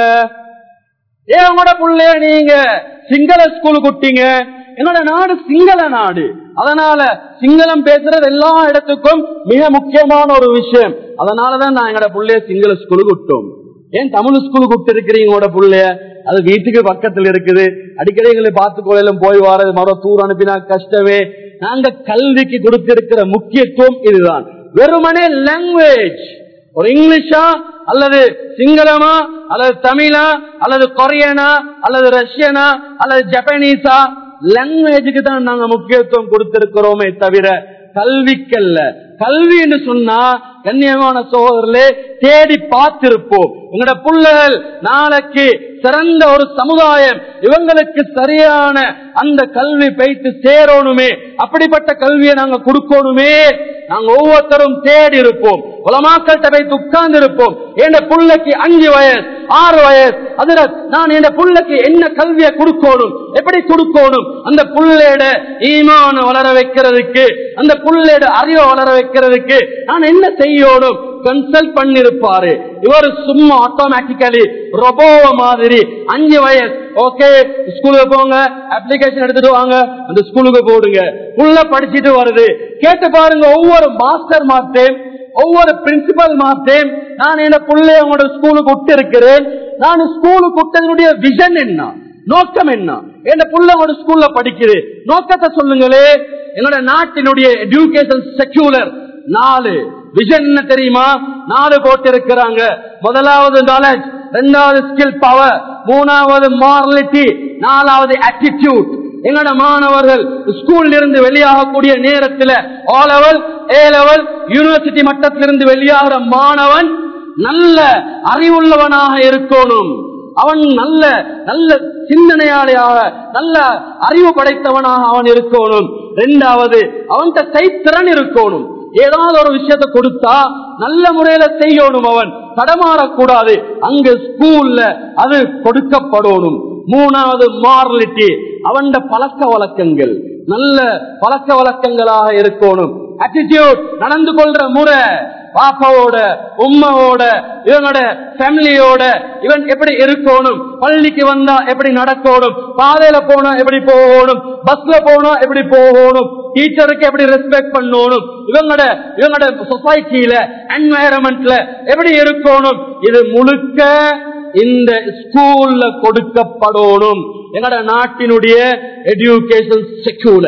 Speaker 1: ஏன் உங்களோட புள்ளைய நீங்க சிங்கள ஸ்கூலுக்கு விட்டீங்க என்னோட நாடு சிங்கள நாடு அதனால சிங்களம் பேசுறது எல்லா இடத்துக்கும் மிக முக்கியமான ஒரு விஷயம் அதனாலதான் நான் எங்களோட புள்ளைய சிங்கள ஸ்கூலுக்கு விட்டோம் ஏன் தமிழ் ஸ்கூலுக்கு விட்டு இருக்கிறீங்க உங்களோட புள்ளைய அது வீட்டுக்கு பக்கத்துல இருக்குது அடிக்கடி எங்களை பார்த்து கோயிலும் போய் வாரது மர தூர் அனுப்பினா கஷ்டமே நாங்க கல்விக்கு கொடுத்திருக்கிற முக்கியத்துவம் இதுதான் வெறுமனே லாங்குவேஜ் ஒரு இங்கிலீஷா அல்லது சிங்களமா அல்லது தமிழா அல்லது கொரியனா அல்லது ரஷ்யனா அல்லது ஜப்பானீஸா லாங்குவேஜுக்கு தான் நாங்க முக்கியத்துவம் கொடுத்திருக்கிறோமே தவிர கல்விக்கல்ல கல்வி என்று சொன்னா கண்ணியமான சகோதரர்களே தேடி பார்த்திருப்போம் எங்களோட புள்ளைகள் நாளைக்கு சிறந்த ஒரு சமுதாயம் இவங்களுக்கு சரியான அந்த கல்வி பயிற்சி சேரணுமே அப்படிப்பட்ட கல்வியை நாங்க கொடுக்கணுமே நாங்க ஒவ்வொருத்தரும் தேடி இருப்போம் உலமாக்கள்கிட்ட போய் உட்கார்ந்து இருப்போம் என் புள்ளைக்கு அஞ்சு வயசு ஆறு வயசு அதுல நான் என் புள்ளைக்கு என்ன கல்வியை கொடுக்கணும் எப்படி கொடுக்கணும் அந்த புள்ளையோட ஈமான வளர வைக்கிறதுக்கு அந்த புள்ளையோட அறிவை வளர வைக்கிறதுக்கு நான் என்ன செய்யணும் கன்சல்ட் பண்ணிருப்பாரு இவர் சும்மா ஆட்டோமேட்டிக்கலி ரொபோ மாதிரி அஞ்சு வயசு ஓகே ஸ்கூலுக்கு போங்க அப்ளிகேஷன் எடுத்துட்டு வாங்க அந்த ஸ்கூலுக்கு போடுங்க உள்ள படிச்சுட்டு வருது கேட்டு பாருங்க ஒவ்வொரு மாஸ்டர் மாத்தேன் ஒவ்வொரு பிரின்சிபல் மாத்தேன் நான் என்ன பிள்ளை உங்களோட ஸ்கூலுக்கு விட்டு இருக்கிறேன் நான் ஸ்கூலுக்கு விட்டதனுடைய விஷன் என்ன நோக்கம் என்ன என்ன புள்ள உங்களோட ஸ்கூல்ல படிக்கிறேன் நோக்கத்தை சொல்லுங்களே என்னோட நாட்டினுடைய எஜுகேஷன் செக்யூலர் நாலு விஷன் என்ன தெரியுமா நாலு போட்டு இருக்கிறாங்க முதலாவது நாலேஜ் ரெண்டாவது ஸ்கில் பவர் மூணாவது மாரலிட்டி நாலாவது ஆட்டிடியூட் எங்களோட மாணவர்கள் ஸ்கூல்ல இருந்து வெளியாகக்கூடிய நேரத்தில் O level A level university மட்டத்திலிருந்து வெளியாகிற மாணவன் நல்ல அறிவுள்ளவனாக இருக்கணும் அவன் நல்ல நல்ல சிந்தனையாளியாக நல்ல அறிவு படைத்தவனாக அவன் இருக்கணும் ரெண்டாவது அவன்கிட்ட கைத்திறன் இருக்கணும் ஏதாவது ஒரு விஷயத்தை கொடுத்தா நல்ல முறையில செய்யணும் அவன் தடமாறக்கூடாது அங்க ஸ்கூல்ல அது கொடுக்கப்படணும் மூணாவது மாரலிட்டி அவன் பழக்க வழக்கங்கள் நல்ல பழக்க வழக்கங்களாக இருக்கணும் அட்டிடியூட் நடந்து கொள்ற முறை பாப்பாவோட உம்மாவோட இவனோட ஃபேமிலியோட இவன் எப்படி இருக்கணும் பள்ளிக்கு வந்தா எப்படி நடக்கணும் பாதையில போனா எப்படி போகணும் பஸ்ல போனா எப்படி போகணும் டீச்சருக்கு எப்படி ரெஸ்பெக்ட் பண்ணணும் இவங்களோட இவங்களோட சொசைட்டியில என்வாயரன்மெண்ட்ல எப்படி இருக்கணும் இது முழுக்க இந்த ஸ்கூல்ல கொடுக்கப்படணும் எங்களோட நாட்டினுடைய எஜுகேஷன் செக்யூலர்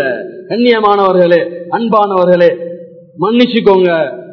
Speaker 1: கண்ணியமானவர்களே அன்பானவர்களே மன்னிச்சுக்கோங்க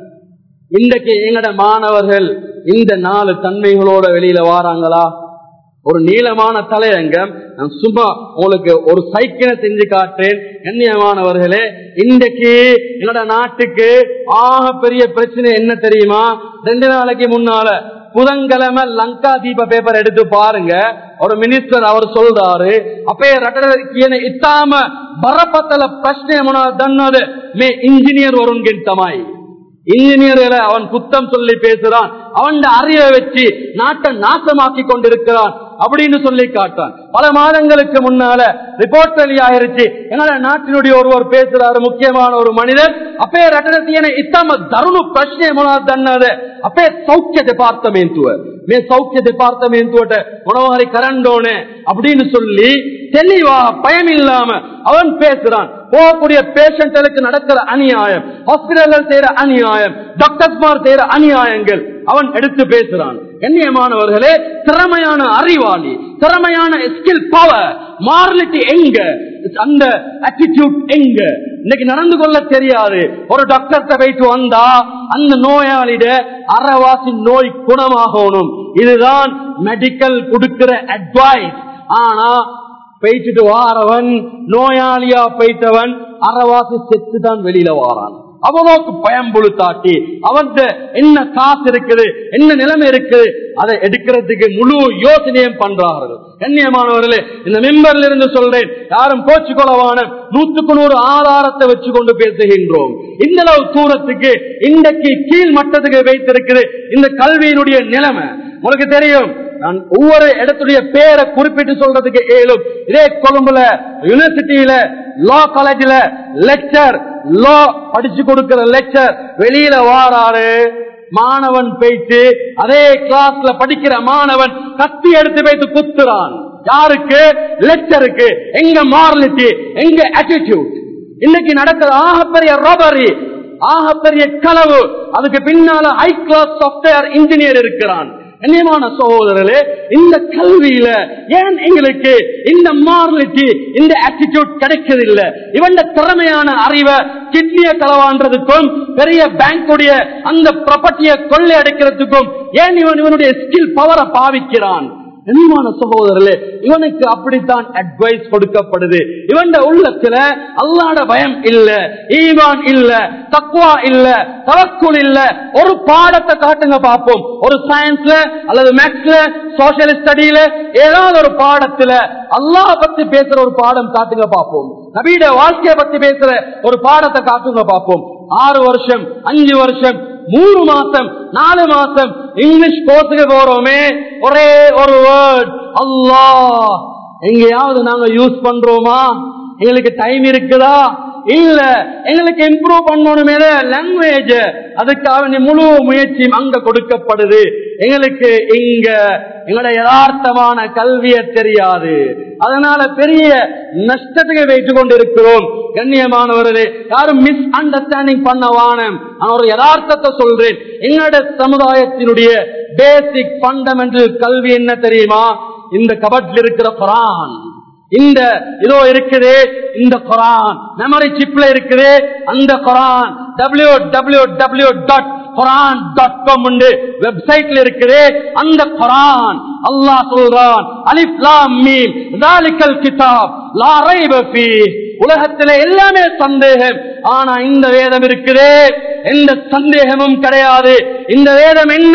Speaker 1: இன்றைக்கு எங்கட மாணவர்கள் இந்த நாலு தன்மைகளோட வெளியில வாராங்களா ஒரு நீளமான தலையங்கம் நான் சும்மா உங்களுக்கு ஒரு சைக்கிளை செஞ்சு காட்டேன் கண்ணியமானவர்களே இன்றைக்கு என்னோட நாட்டுக்கு ஆக பெரிய பிரச்சனை என்ன தெரியுமா ரெண்டு நாளைக்கு முன்னால புதன்கிழமை லங்கா தீப பேப்பர் எடுத்து பாருங்க ஒரு மினிஸ்டர் அவர் சொல்றாரு அப்பே ರಟನ ಇತ್ತಾಮ ಬರಪತ್ತಲ ಪ್ರಶ್ನೆ ದನ್ನದು ಮೇ ಇಂಜಿನಿಯರ್ ವರುಣ್ ಗಿಂತಮಾಯಿ இன்ஜினியர்களை அவன் குத்தம் சொல்லி பேசுறான் அவன் அறிவை வச்சு நாட்டை நாசமாக்கி கொண்டிருக்கிறான் அப்படின்னு சொல்லி காட்டான் பல மாதங்களுக்கு முன்னால ரிப்போர்ட் வெளியாயிருச்சு என்னால நாட்டினுடைய ஒருவர் பேசுறாரு முக்கியமான ஒரு மனிதர் அப்பே ரட்டனத்தியனை இத்தம தருணு பிரச்சனை தன்னது அப்பே சௌக்கிய டிபார்ட்மெண்ட் மே சௌக்கிய டிபார்ட்மெண்ட் உணவாரி கரண்டோனு அப்படின்னு சொல்லி தெளிவா பயம் இல்லாம அவன் பேசுறான் போகக்கூடிய பேஷண்ட்களுக்கு நடக்கிற அநியாயம் ஹாஸ்பிட்டல்கள் செய்யற அநியாயம் டாக்டர்ஸ்மார் செய்யற அநியாயங்கள் அவன் எடுத்து பேசுறான் கண்ணியமானவர்களே திறமையான அறிவாளி திறமையான ஸ்கில் பவர் மாரலிட்டி எங்க அந்த அட்டிடியூட் எங்க இன்னைக்கு நடந்து கொள்ள தெரியாது ஒரு டாக்டர்கிட்ட போயிட்டு வந்தா அந்த நோயாளிட அறவாசி நோய் குணமாகணும் இதுதான் மெடிக்கல் கொடுக்கிற அட்வைஸ் ஆனா போயிட்டு வாரவன் நோயாளியா போயிட்டவன் அறவாசி செத்து தான் வெளியில வாரான் அவ்வளவுக்கு பயம்புழுத்தாட்டி அவன் என்ன காசு இருக்குது என்ன நிலைமை இருக்குது அதை எடுக்கிறதுக்கு முழு யோசனையும் பண்றார்கள் கண்ணியமானவர்களே இந்த மெம்பர்ல இருந்து சொல்றேன் யாரும் போச்சு கொலவான நூற்றுக்கு நூறு ஆதாரத்தை வச்சு கொண்டு பேசுகின்றோம் இந்த அளவு தூரத்துக்கு இன்றைக்கு கீழ் மட்டத்துக்கு வைத்திருக்குது இந்த கல்வியினுடைய நிலைமை உங்களுக்கு தெரியும் நான் ஒவ்வொரு இடத்துடைய பேரை குறிப்பிட்டு சொல்றதுக்கு ஏழும் இதே கொழும்புல யூனிவர்சிட்டியில லா காலேஜ்ல லெக்சர் லா படிச்சு கொடுக்கிற லெக்சர் வெளியில வாராரு மாணவன் போயிட்டு அதே கிளாஸ்ல படிக்கிற மாணவன் கத்தி எடுத்து போயிட்டு குத்துறான் யாருக்கு லெக்சருக்கு எங்க மாரலிட்டி எங்க ஆட்டிடியூட் இன்னைக்கு நடக்கிற ஆகப்பெரிய ரோபரி ஆகப்பெரிய களவு அதுக்கு பின்னால ஹை கிளாஸ் சாப்ட்வேர் இன்ஜினியர் இருக்கிறான் கண்ணியமான சகோதரர்களே இந்த கல்வியில ஏன் எங்களுக்கு இந்த மாரலிட்டி இந்த ஆட்டிடியூட் கிடைக்கிறதில்லை இவன் திறமையான அறிவை கிட்னிய களவான்றதுக்கும் பெரிய பேங்குடைய அந்த ப்ராப்பர்ட்டியை கொள்ளை அடைக்கிறதுக்கும் ஏன் இவன் இவனுடைய ஸ்கில் பவரை பாவிக்கிறான் கண்ணியமான சகோதரர்களே இவனுக்கு அப்படித்தான் அட்வைஸ் கொடுக்கப்படுது இவன் உள்ளத்துல அல்லாட பயம் இல்ல ஈவான் இல்ல தக்குவா இல்ல தவக்குள் இல்ல ஒரு பாடத்தை காட்டுங்க பார்ப்போம் ஒரு சயின்ஸ்ல அல்லது மேக்ஸ்ல சோசியல் ஸ்டடியில ஏதாவது ஒரு பாடத்துல அல்லாஹ் பத்தி பேசுற ஒரு பாடம் காட்டுங்க பார்ப்போம் நபீட வாழ்க்கையை பத்தி பேசுற ஒரு பாடத்தை காட்டுங்க பார்ப்போம் ஆறு வருஷம் அஞ்சு வருஷம் மூணு மாசம் நாலு மாசம் இங்கிலீஷ் கோர்ஸுக்கு போறோமே ஒரே ஒரு வேர்ட் அல்லா எங்கேயாவது நாங்க யூஸ் பண்றோமா எங்களுக்கு டைம் இருக்குதா இல்ல எங்களுக்கு இம்ப்ரூவ் பண்ணணுமே லாங்குவேஜ் அதுக்காக முழு முயற்சியும் அங்க கொடுக்கப்படுது எங்களுக்கு இங்க எங்களோட யதார்த்தமான கல்விய தெரியாது அதனால பெரிய நஷ்டத்துக்கு வைத்துக் கொண்டிருக்கிறோம் கண்ணியமானவர்களே யாரும் மிஸ் அண்டர்ஸ்டாண்டிங் பண்ண வானம் நான் ஒரு யதார்த்தத்தை சொல்றேன் எங்களோட சமுதாயத்தினுடைய பேசிக் பண்டமெண்டல் கல்வி என்ன தெரியுமா இந்த கபட்ல இருக்கிற குரான் இந்த இதோ இருக்குது இந்த குரான் மெமரி சிப்ல இருக்குது அந்த குரான் W W W dot quran dot com வெப்சைட்ல இருக்குது அந்த குரான் அல்லாஹ் சொல்றான் அலிப்லாம் மீம் தாலிக்கல் கிதாப் லா ரைப ஃபீ உலகத்திலே எல்லாமே சந்தேகம் ஆனா இந்த வேதம் இருக்குது எந்த சந்தேகமும் கிடையாது இந்த வேதம் என்ன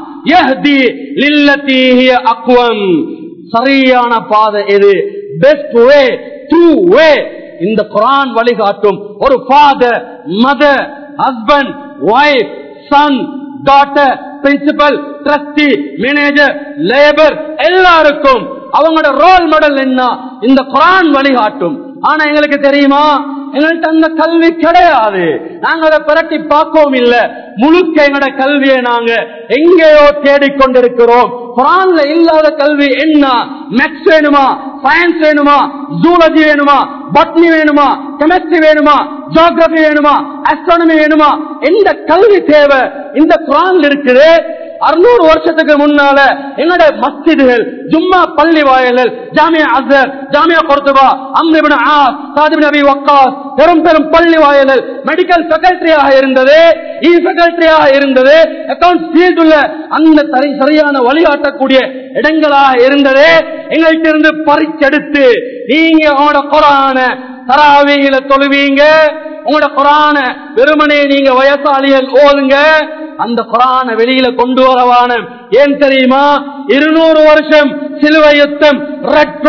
Speaker 1: யஹ்தி லில்லதி ஹிய அக்வம் சரியான பாதை எது பெஸ்ட் வே ட்ரூ வே இந்த குரான் வழிகாட்டும் ஒரு father mother husband wife son daughter principal trustee manager labour எல்லாருக்கும் அவங்களோட ரோல் மாடல் என்ன இந்த குரான் வழிகாட்டும் ஆனா எங்களுக்கு தெரியுமா எங்கள்கிட்ட அந்த கல்வி கிடையாது நாங்க அதை பிரட்டி பார்க்கவும் இல்ல முழுக்க எங்களோட கல்வியை நாங்க எங்கேயோ தேடிக்கொண்டிருக்கிறோம் குரான்ல இல்லாத கல்வி என்ன மேக்ஸ் வேணுமா சயின்ஸ் வேணுமா ஜூலஜி வேணுமா பட்னி வேணுமா கெமிஸ்ட்ரி வேணுமா ஜியோகிரபி வேணுமா அஸ்ட்ரானமி வேணுமா எந்த கல்வி தேவை இந்த குரான்ல இருக்குது அறுநூறு வருஷத்துக்கு முன்னால எங்கட மஸ்ஜிதுகள் ஜும்மா பள்ளி வாயல்கள் ஜாமியா அசர் ஜாமியா கொர்துபா அம்ரிபின் ஆஸ் சாதிபின் அபி வக்காஸ் பெரும் பெரும் பள்ளி வாயல்கள் மெடிக்கல் ஃபேக்கல்டியாக இருந்தது இ ஃபேக்கல்டியாக இருந்தது அக்கவுண்ட் ஃபீல்ட் உள்ள அந்த சரி- சரியான வழிகாட்டக்கூடிய இடங்களாக இருந்தது எங்கள்கிட்ட இருந்து பறிச்செடுத்து நீங்க உங்களோட குரான தராவியில தொழுவீங்க உங்களோட குரான வெறுமனே நீங்க வயசாளிகள் ஓதுங்க அந்த குரான வெளியில கொண்டு வரவான ஏன் தெரியுமா இருநூறு வருஷம் சிலுவை யுத்தம் ரெட்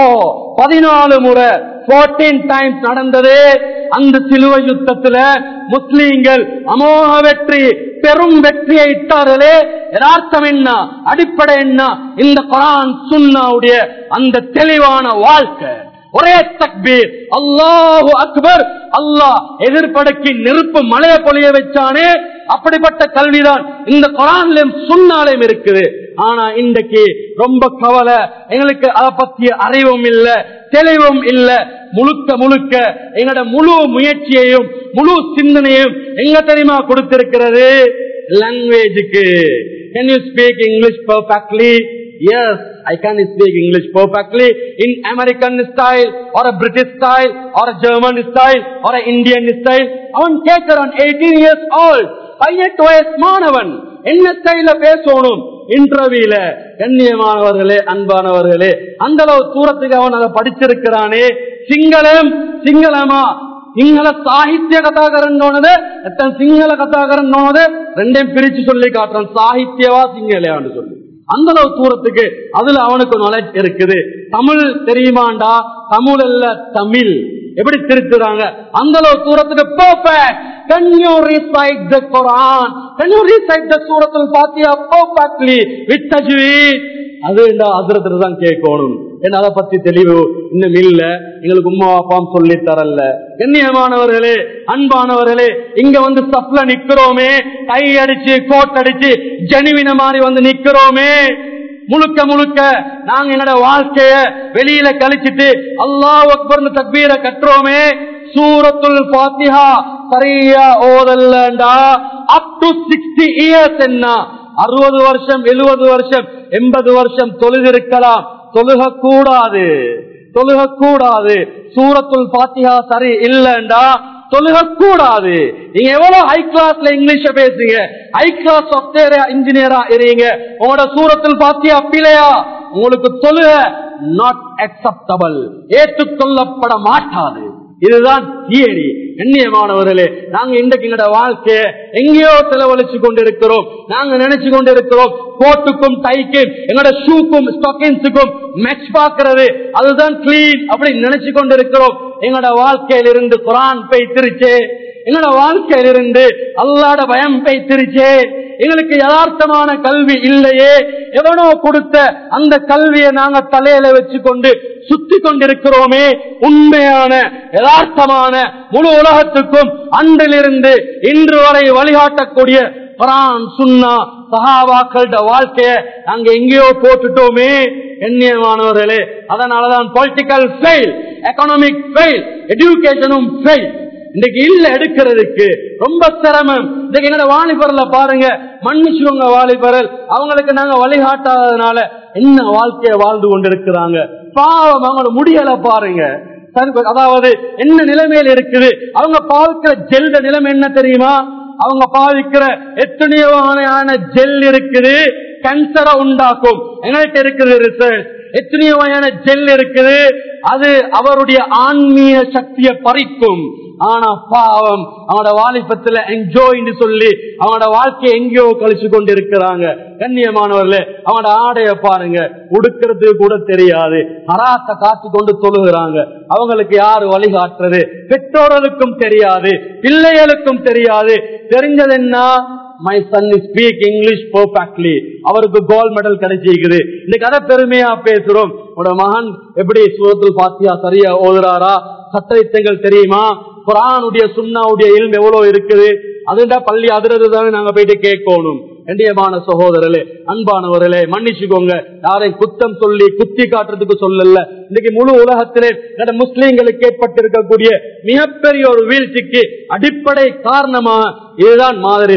Speaker 1: பதினாலு முறை 14 டைம்ஸ் நடந்தது அந்த சிலுவை யுத்தத்துல முஸ்லீம்கள் அமோக வெற்றி பெரும் வெற்றியை இட்டார்களே யதார்த்தம் என்ன அடிப்படை என்ன இந்த குரான் சுன்னாவுடைய அந்த தெளிவான வாழ்க்கை ஒரே தக்பீர் அல்லாஹு அக்பர் அல்லாஹ் எதிர்படக்கி நெருப்பு மலைய பொழிய வச்சானே அப்படிப்பட்ட கல்விதான் இந்த குரான்லயும் சுண்ணாலையும் இருக்குது ஆனா இன்றைக்கு ரொம்ப கவலை எங்களுக்கு அதை பத்திய அறிவும் இல்ல தெளிவும் இல்ல முழுக்க முழுக்க எங்களோட முழு முயற்சியையும் முழு சிந்தனையும் எங்க தெரியுமா கொடுத்திருக்கிறது லாங்குவேஜுக்கு can you speak English perfectly Yes, I can speak English perfectly in American style or a British style or a German style or a Indian style. அவன் கேட்கிறான் 18 years old பதினெட்டு வயசு மாணவன் என்ன ஸ்டைல பேசணும் இன்டர்வியூல கண்ணியமானவர்களே அன்பானவர்களே அந்த அளவு தூரத்துக்கு அவன் அதை படிச்சிருக்கிறானே சிங்களம் சிங்களமா சிங்கள சாಹಿತ್ಯ கதாகரன் எத்தனை சிங்கள கதாகரன் ரெண்டையும் பிரிச்சு சொல்லி காட்டுறான் சாகித்யவா சிங்கலையான்னு சொல்லி அந்த அளவு தூரத்துக்கு அதுல அவனுக்கு நாலேஜ் இருக்குது தமிழ் தெரியுமாண்டா தமிழ் அல்ல தமிழ் எப்படி திருத்துறாங்க அந்த அளவு தூரத்துக்கு perfect can you recite the quran can you recite the surah al-fatiha perfectly with tajweed அது அதிரத்துல தான் கேட்கணும் என்ன அதை பத்தி தெளிவு இன்னும் இல்ல எங்களுக்கு உமா அப்பாம் சொல்லி தரல கண்ணியமானவர்களே அன்பானவர்களே இங்க வந்து சப்ல நிக்கிறோமே கை அடிச்சு கோட் அடிச்சு ஜெனிவின மாதிரி வந்து நிக்கிறோமே முழுக்க முழுக்க நாங்க எங்களோட வாழ்க்கைய வெளியில கழிச்சிட்டு அல்லாஹ் அக்பர்னு தக்பீரை கட்டுறோமே சூரத்துல் பாத்திஹா சரியா ஓதல்லண்டா அப் டு சிக்ஸ்டி இயர்ஸ் என்ன அறுபது வருஷம் எழுபது வருஷம் எண்பது வருஷம் தொழுதிருக்கலாம் தொழுக கூடாது தொழுக கூடாது சூரத்துல் பாத்தியா சரி இல்லண்டா தொழுக கூடாது நீங்க எவ்வளவு ஹை கிளாஸ்ல இங்கிலீஷ பேசுங்க ஹை கிளாஸ் சாப்ட்வேர் இன்ஜினியரா இருங்க உங்களோட சூரத்தில் பாத்தியா பிழையா உங்களுக்கு தொழுக நாட் அக்செப்டபிள் ஏற்றுக்கொள்ளப்பட மாட்டாது இதுதான் தியரி கண்ணியமானவர்களே நாங்க இன்றைக்கு எங்களோட வாழ்க்கைய எங்கேயோ செலவழிச்சு கொண்டிருக்கிறோம் நாங்க நினைச்சு கொண்டிருக்கிறோம் கோட்டுக்கும் டைக்கும் எங்களோட ஷூக்கும் ஸ்டாக்கின்ஸுக்கும் மேட்ச் பார்க்கிறது அதுதான் கிளீன் அப்படி நினைச்சு கொண்டிருக்கிறோம் எங்களோட வாழ்க்கையிலிருந்து குரான் பெய்திருச்சு எங்களோட வாழ்க்கையிலிருந்து அல்லாட பயம் பெய்திருச்சே எங்களுக்கு யதார்த்தமான கல்வி இல்லையே எவனோ கொடுத்த அந்த கல்வியை நாங்க தலையில வச்சு கொண்டு சுத்தி கொண்டிருக்கிறோமே உண்மையான யதார்த்தமான முழு உலகத்துக்கும் அன்றிலிருந்து இன்று வரை வழிகாட்டக்கூடிய குரான் சுன்னா சஹாபாக்களோட வாழ்க்கைய நாங்க எங்கேயோ போட்டுட்டோமே எண்ணியமானவர்களே அதனாலதான் பொலிட்டிக்கல் ஃபெயில் எக்கனாமிக் ஃபெயில் எஜுகேஷனும் ஃபெயில் இன்னைக்கு இல்ல எடுக்கிறதுக்கு ரொம்ப சிரமம் இன்னைக்கு எங்கட வாலிபர்ல பாருங்க மன்னிச்சுவங்க வாலிபரல் அவங்களுக்கு நாங்க வழிகாட்டாததுனால என்ன வாழ்க்கைய வாழ்ந்து கொண்டிருக்கிறாங்க பாவம் அவங்களோட முடியல பாருங்க சரி, அதாவது என்ன நிலைமையில இருக்குது அவங்க பாவிக்கிற ஜெல்ட நிலைமை என்ன தெரியுமா அவங்க பாவிக்கிற எத்தனையோ வகையான ஜெல் இருக்குது கேன்சரை உண்டாக்கும் எங்கள்கிட்ட இருக்குது ரிசர்ச் எத்தனையோ வகையான ஜெல் இருக்குது அது அவருடைய ஆன்மீக சக்தியை பறிக்கும் ஆனா பாவம் அவனோட வாலிபத்துல என்ஜாய்னு சொல்லி அவனோட வாழ்க்கையை எங்கேயோ கழிச்சு கொண்டு இருக்கிறாங்க கண்ணியமானவர்களே அவனோட ஆடைய பாருங்க உடுக்கிறது கூட தெரியாது அராத்த காட்டி கொண்டு தொழுகிறாங்க அவங்களுக்கு யாரு வழிகாட்டுறது பெற்றோர்களுக்கும் தெரியாது பிள்ளைகளுக்கும் தெரியாது தெரிஞ்சது என்ன my son speak English perfectly அவருக்கு கோல்ட் மெடல் கிடைச்சிருக்குது இன்னைக்கு அதை பெருமையா பேசுறோம் உங்களோட மகன் எப்படி சூரத்தில் பாத்தியா சரியா ஓதுறாரா சட்டங்கள் தெரியுமா குரானுடைய சுண்ணாவுடைய இல்ம் எவ்வளவு இருக்குது அதுதான் பள்ளி அதிரது தானே நாங்க போயிட்டு கேட்கணும் கண்டியமான சகோதரர்களே அன்பானவர்களே மன்னிச்சுக்கோங்க யாரையும் குத்தம் சொல்லி குத்தி காட்டுறதுக்கு சொல்லல இன்னைக்கு முழு உலகத்திலே இந்த முஸ்லீம்களுக்கு ஏற்பட்டிருக்கக்கூடிய மிகப்பெரிய ஒரு வீழ்ச்சிக்கு அடிப்படை காரணமா இதுதான் மாதிரி இருக்குது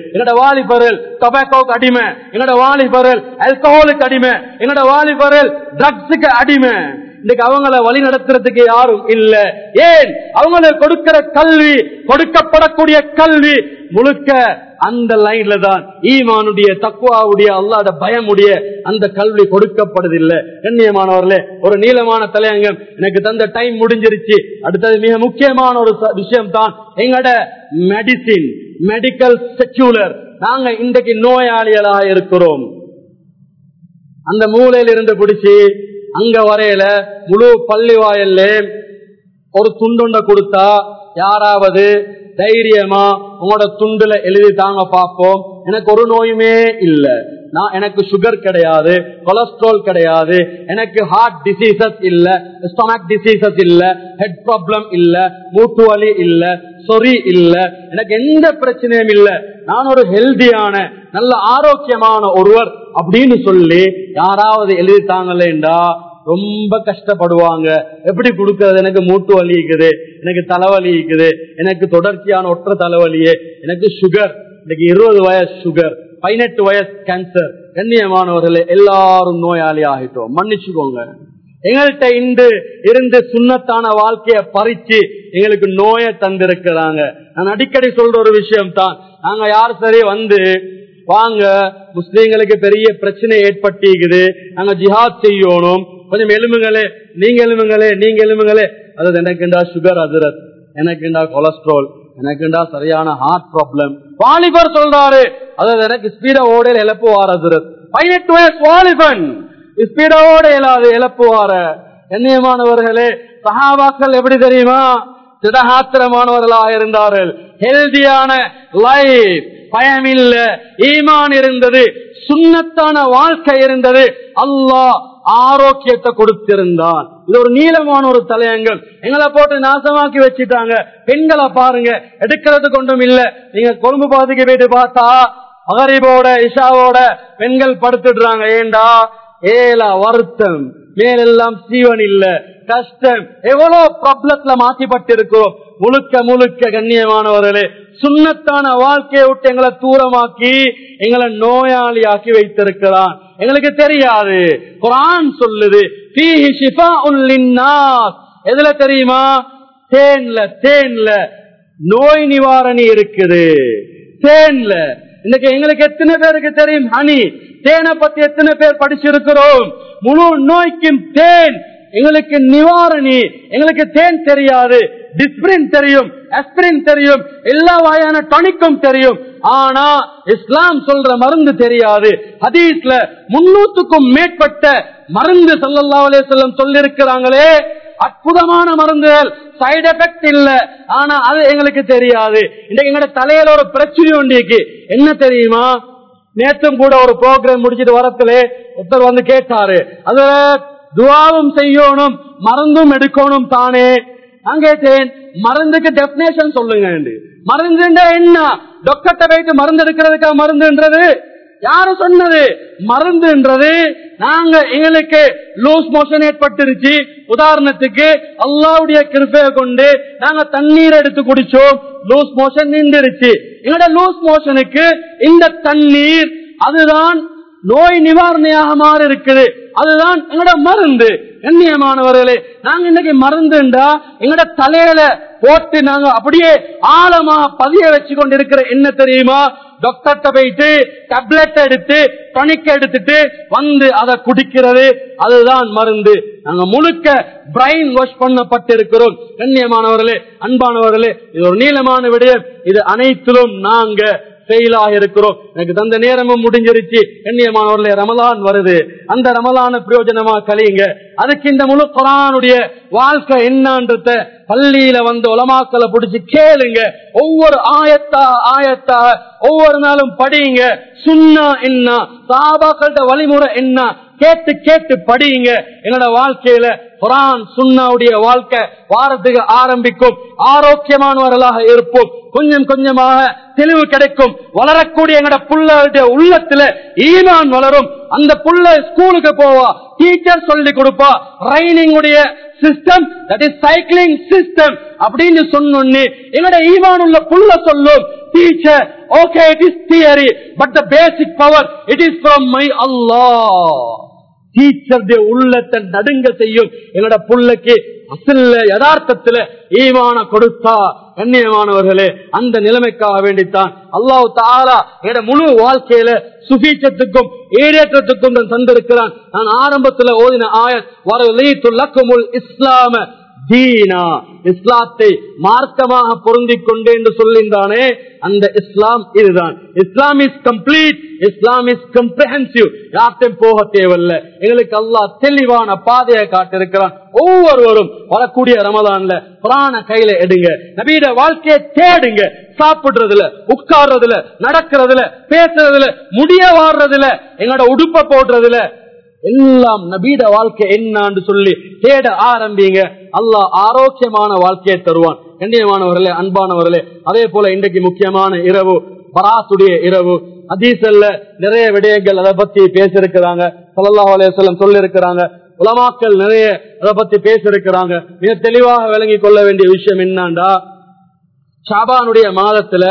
Speaker 1: எங்கட வாலிபர்கள் டொபாக்கோக்கு அடிமை எங்கட வாலிபர்கள் ஆல்கஹாலுக்கு அடிமை எங்கட வாலிபர்கள் ட்ரக்ஸுக்கு அடிமை இன்னைக்கு அவங்கள வழி நடத்துறதுக்கு யாரும் இல்ல ஏன் அவங்களுக்கு கொடுக்கிற கல்வி கொடுக்கப்படக்கூடிய கல்வி முழுக்க அந்த லைன்ல தான் ஈமானுடைய தக்குவாவுடைய அல்லாத பயமுடைய அந்த கல்வி கொடுக்கப்படுதில்லை கண்ணியமானவர்களே ஒரு நீளமான தலையங்கம் எனக்கு தந்த டைம் முடிஞ்சிருச்சு அடுத்தது மிக முக்கியமான ஒரு விஷயம் தான் எங்கட மெடிசின் மெடிக்கல் செக்யூலர் நாங்க இன்றைக்கு நோயாளிகளாக இருக்கிறோம் அந்த மூலையில இருந்து பிடிச்சி அங்க வரையில முழு பள்ளி வாயல்ல ஒரு துண்டுண்ட கொடுத்தா யாராவது தைரியமா உங்களோட துண்டுல எழுதி தாங்க பார்ப்போம் எனக்கு ஒரு நோயுமே இல்ல நான் எனக்கு சுகர் கிடையாது கொலஸ்ட்ரால் கிடையாது எனக்கு ஹார்ட் டிசீசஸ் இல்ல ஸ்டொமக் டிசீசஸ் இல்ல ஹெட் ப்ராப்ளம் இல்ல மூட்டு வலி இல்ல சொறி இல்ல எனக்கு எந்த பிரச்சனையும் இல்ல நான் ஒரு ஹெல்தியான நல்ல ஆரோக்கியமான ஒருவர் அப்படின்னு சொல்லி யாராவது எழுதித்தாங்களேண்டா ரொம்ப கஷ்டப்படுவாங்க எப்படி கொடுக்கறது எனக்கு மூட்டு வலி இருக்குது எனக்கு தலைவலி இருக்குது எனக்கு தொடர்ச்சியான ஒற்ற தலைவலியே எனக்கு சுகர் இன்னைக்கு இருபது வயசு சுகர் பதினெட்டு வயசு கேன்சர் கண்ணியமானவர்களே எல்லாரும் நோயாளி ஆகிட்டோம் மன்னிச்சுக்கோங்க எங்கள்கிட்ட இன்று இருந்து சுண்ணத்தான வாழ்க்கைய பறிச்சு எங்களுக்கு நோயை தந்திருக்கிறாங்க நான் அடிக்கடி சொல்ற ஒரு விஷயம் தான் நாங்க யார் சரி வந்து வாங்க முஸ்லீம்களுக்கு பெரிய பிரச்சனை ஏற்பட்டிருக்குது நாங்க ஜிஹாத் செய்யணும் கொஞ்சம் எலும்புங்களே நீங்க எலும்புங்களே நீங்க எலும்புங்களே அதாவது எனக்குண்டா சுகர் அதிரத் எனக்குண்டா கொலஸ்ட்ரால் எனக்குண்டா சரியான ஹார்ட் ப்ராப்ளம் வாலிபர் சொல்றாரு அதாவது எனக்கு ஸ்பீட ஓடையில் இழப்பு வார அதிரத் பதினெட்டு வயசு வாலிபன் ஸ்பீடோட இயலாது இழப்பு வார கண்ணியமானவர்களே சஹாபாக்கள் எப்படி தெரியுமா திடகாத்திரமானவர்களாக இருந்தார்கள் ஹெல்தியான லைஃப் பயமில்ல ஈமான் இருந்தது சுண்ணத்தான வாழ்க்கை இருந்தது அல்லாஹ் ஆரோக்கியத்தை கொடுத்திருந்தான் இது ஒரு நீளமான ஒரு தலையங்கம் எங்களை போட்டு நாசமாக்கி வச்சுட்டாங்க பெண்களை பாருங்க எடுக்கிறது கொண்டும் இல்ல நீங்க கொழும்பு பாதிக்கு போயிட்டு பார்த்தா மகரிபோட இஷாவோட பெண்கள் படுத்துடுறாங்க ஏண்டா ஏலா வருத்தம் மேலெல்லாம் சீவன் இல்ல கஷ்டம் எவ்வளவு ப்ராப்ளத்துல மாற்றிப்பட்டிருக்கிறோம் முழுக்க முழுக்க கண்ணியமானவர்களே சுண்ணத்தான வாழ்க்கையை விட்டு எங்களை தூரமாக்கி எங்களை நோயாளியாக்கி வைத்திருக்கிறான் எங்களுக்கு தெரியாது குரான் சொல்லுது எதுல தெரியுமா தேன்ல தேன்ல நோய் நிவாரணி இருக்குது தேன்ல இன்னைக்கு எங்களுக்கு எத்தனை பேருக்கு தெரியும் ஹனி தேனை பத்தி எத்தனை பேர் படிச்சிருக்கிறோம் முழு நோய்க்கும் தேன் எங்களுக்கு நிவாரணி எங்களுக்கு தேன் தெரியாது டிஸ்பிரின் தெரியும் அஸ்பிரின் தெரியும் எல்லா வகையான டொனிக்கும் தெரியும் ஆனா இஸ்லாம் சொல்ற மருந்து தெரியாது ஹதீஸ்ல முன்னூத்துக்கும் மேற்பட்ட மருந்து சல்லல்லா அலேசல்லம் சொல்லிருக்கிறாங்களே அற்புதமான மருந்துகள் சைடு எஃபெக்ட் இல்ல ஆனா அது எங்களுக்கு தெரியாது இன்னைக்கு எங்களோட தலையில ஒரு பிரச்சனை உண்டிக்கு என்ன தெரியுமா நேற்றும் கூட ஒரு ப்ரோக்ராம் முடிச்சிட்டு வரத்துல ஒருத்தர் வந்து கேட்டாரு அதுல துவாவும் செய்யணும் மருந்தும் எடுக்கணும் தானே நான் கேட்டேன் மருந்துக்கு டெபினேஷன் சொல்லுங்க மருந்து என்ன டாக்டர்கிட்ட போயிட்டு மருந்து எடுக்கிறதுக்கா மருந்துன்றது யாரு சொன்னது மருந்துன்றது நாங்க எங்களுக்கு லூஸ் மோஷன் ஏற்பட்டுருச்சு உதாரணத்துக்கு அல்லாவுடைய கிருப்பையை கொண்டு நாங்க தண்ணீர் எடுத்து குடிச்சோம் லூஸ் மோஷன் நின்றுருச்சு எங்களோட லூஸ் மோஷனுக்கு இந்த தண்ணீர் அதுதான் நோய் நிவாரணையாக மாறி இருக்குது அதுதான் எங்களோட மருந்து கண்ணியமானவர்களே நாங்க இன்னைக்கு மருந்துண்டா எங்களோட தலையில போட்டு நாங்க அப்படியே ஆழமா பதிய வச்சு கொண்டு இருக்கிற என்ன தெரியுமா டாக்டர்கிட்ட போயிட்டு டேப்லெட் எடுத்து டொனிக் எடுத்துட்டு வந்து அதை குடிக்கிறது அதுதான் மருந்து நாங்க முழுக்க பிரைன் வாஷ் பண்ணப்பட்டிருக்கிறோம் கண்ணியமானவர்களே அன்பானவர்களே இது ஒரு நீளமான விடயம் இது அனைத்திலும் நாங்க ஃபெயிலாக இருக்கிறோம் எனக்கு தந்த நேரமும் முடிஞ்சிருச்சு கண்ணியமானவர்களே ரமலான் வருது அந்த ரமலான பிரயோஜனமா கழியுங்க அதுக்கு இந்த முழு குரானுடைய வாழ்க்கை என்னன்றத பள்ளியில வந்து உலமாக்களை பிடிச்சு கேளுங்க ஒவ்வொரு ஆயத்தா ஆயத்தா ஒவ்வொரு நாளும் படியுங்க சுண்ணா என்ன சாபாக்கள்ட வழிமுறை என்ன கேட்டு கேட்டு படியுங்க என்னோட வாழ்க்கையில குரான் சுண்ணாவுடைய வாழ்க்கை வாரத்துக்கு ஆரம்பிக்கும் ஆரோக்கியமானவர்களாக இருப்போம் கொஞ்சம் கொஞ்சமாக தெளிவு கிடைக்கும் வளரக்கூடிய எங்கட புள்ள உள்ளத்துல ஈமான் வளரும் அந்த புள்ள ஸ்கூலுக்கு போவா டீச்சர் சொல்லி கொடுப்பா ரைனிங் உடைய system that is cycling system அப்படின்னு சொன்னோன்னு எங்களோட ஈவான் உள்ள புள்ள சொல்லும் teacher okay it is theory but the basic power it is from my Allah டீச்சருடைய உள்ளத்தை நடுங்க செய்யும் எங்களோட புள்ளைக்கு அசல்ல யதார்த்தத்துல ஈமான கொடுத்தா கண்ணியமானவர்களே அந்த நிலைமைக்காக வேண்டித்தான் அல்லாஹ் தாலா என்னோட முழு வாழ்க்கையில சுபீச்சத்துக்கும் ஈடேற்றத்துக்கும் தான் தந்திருக்கிறான் நான் ஆரம்பத்துல ஓதின ஆயத் வர இஸ்லாம தீனா இஸ்லாத்தை மார்க்கமாக பொருந்திக் கொண்டு என்று சொல்லின்றானே அந்த இஸ்லாம் இதுதான் Islam is complete Islam is comprehensive யார்ட்டையும் போக தேவையில்ல எங்களுக்கு அல்லாஹ் தெளிவான பாதையை காட்டிருக்கிறான் ஒவ்வொருவரும் வரக்கூடிய ரமதான்ல புராண கையில எடுங்க நபீட வாழ்க்கையை தேடுங்க சாப்பிடுறதுல உட்கார்றதுல நடக்கிறதுல பேசுறதுல முடிய வாடுறதுல எங்களோட உடுப்ப போடுறதுல எல்லாம் நபீட வாழ்க்கை என்னான்னு சொல்லி தேட ஆரம்பிங்க அல்லாஹ் ஆரோக்கியமான வாழ்க்கையை தருவான் கண்ணியமானவர்களே அன்பானவர்களே அதே போல இன்றைக்கு முக்கியமான இரவு பராத்துடைய இரவு அதீசல்ல நிறைய விடயங்கள் அதை பத்தி பேசிருக்கிறாங்க சல்லாஹ் அலையம் சொல்லி இருக்கிறாங்க உலமாக்கள் நிறைய அதை பத்தி பேசிருக்கிறாங்க மிக தெளிவாக விளங்கி கொள்ள வேண்டிய விஷயம் என்னண்டா ஷாபானுடைய மாதத்துல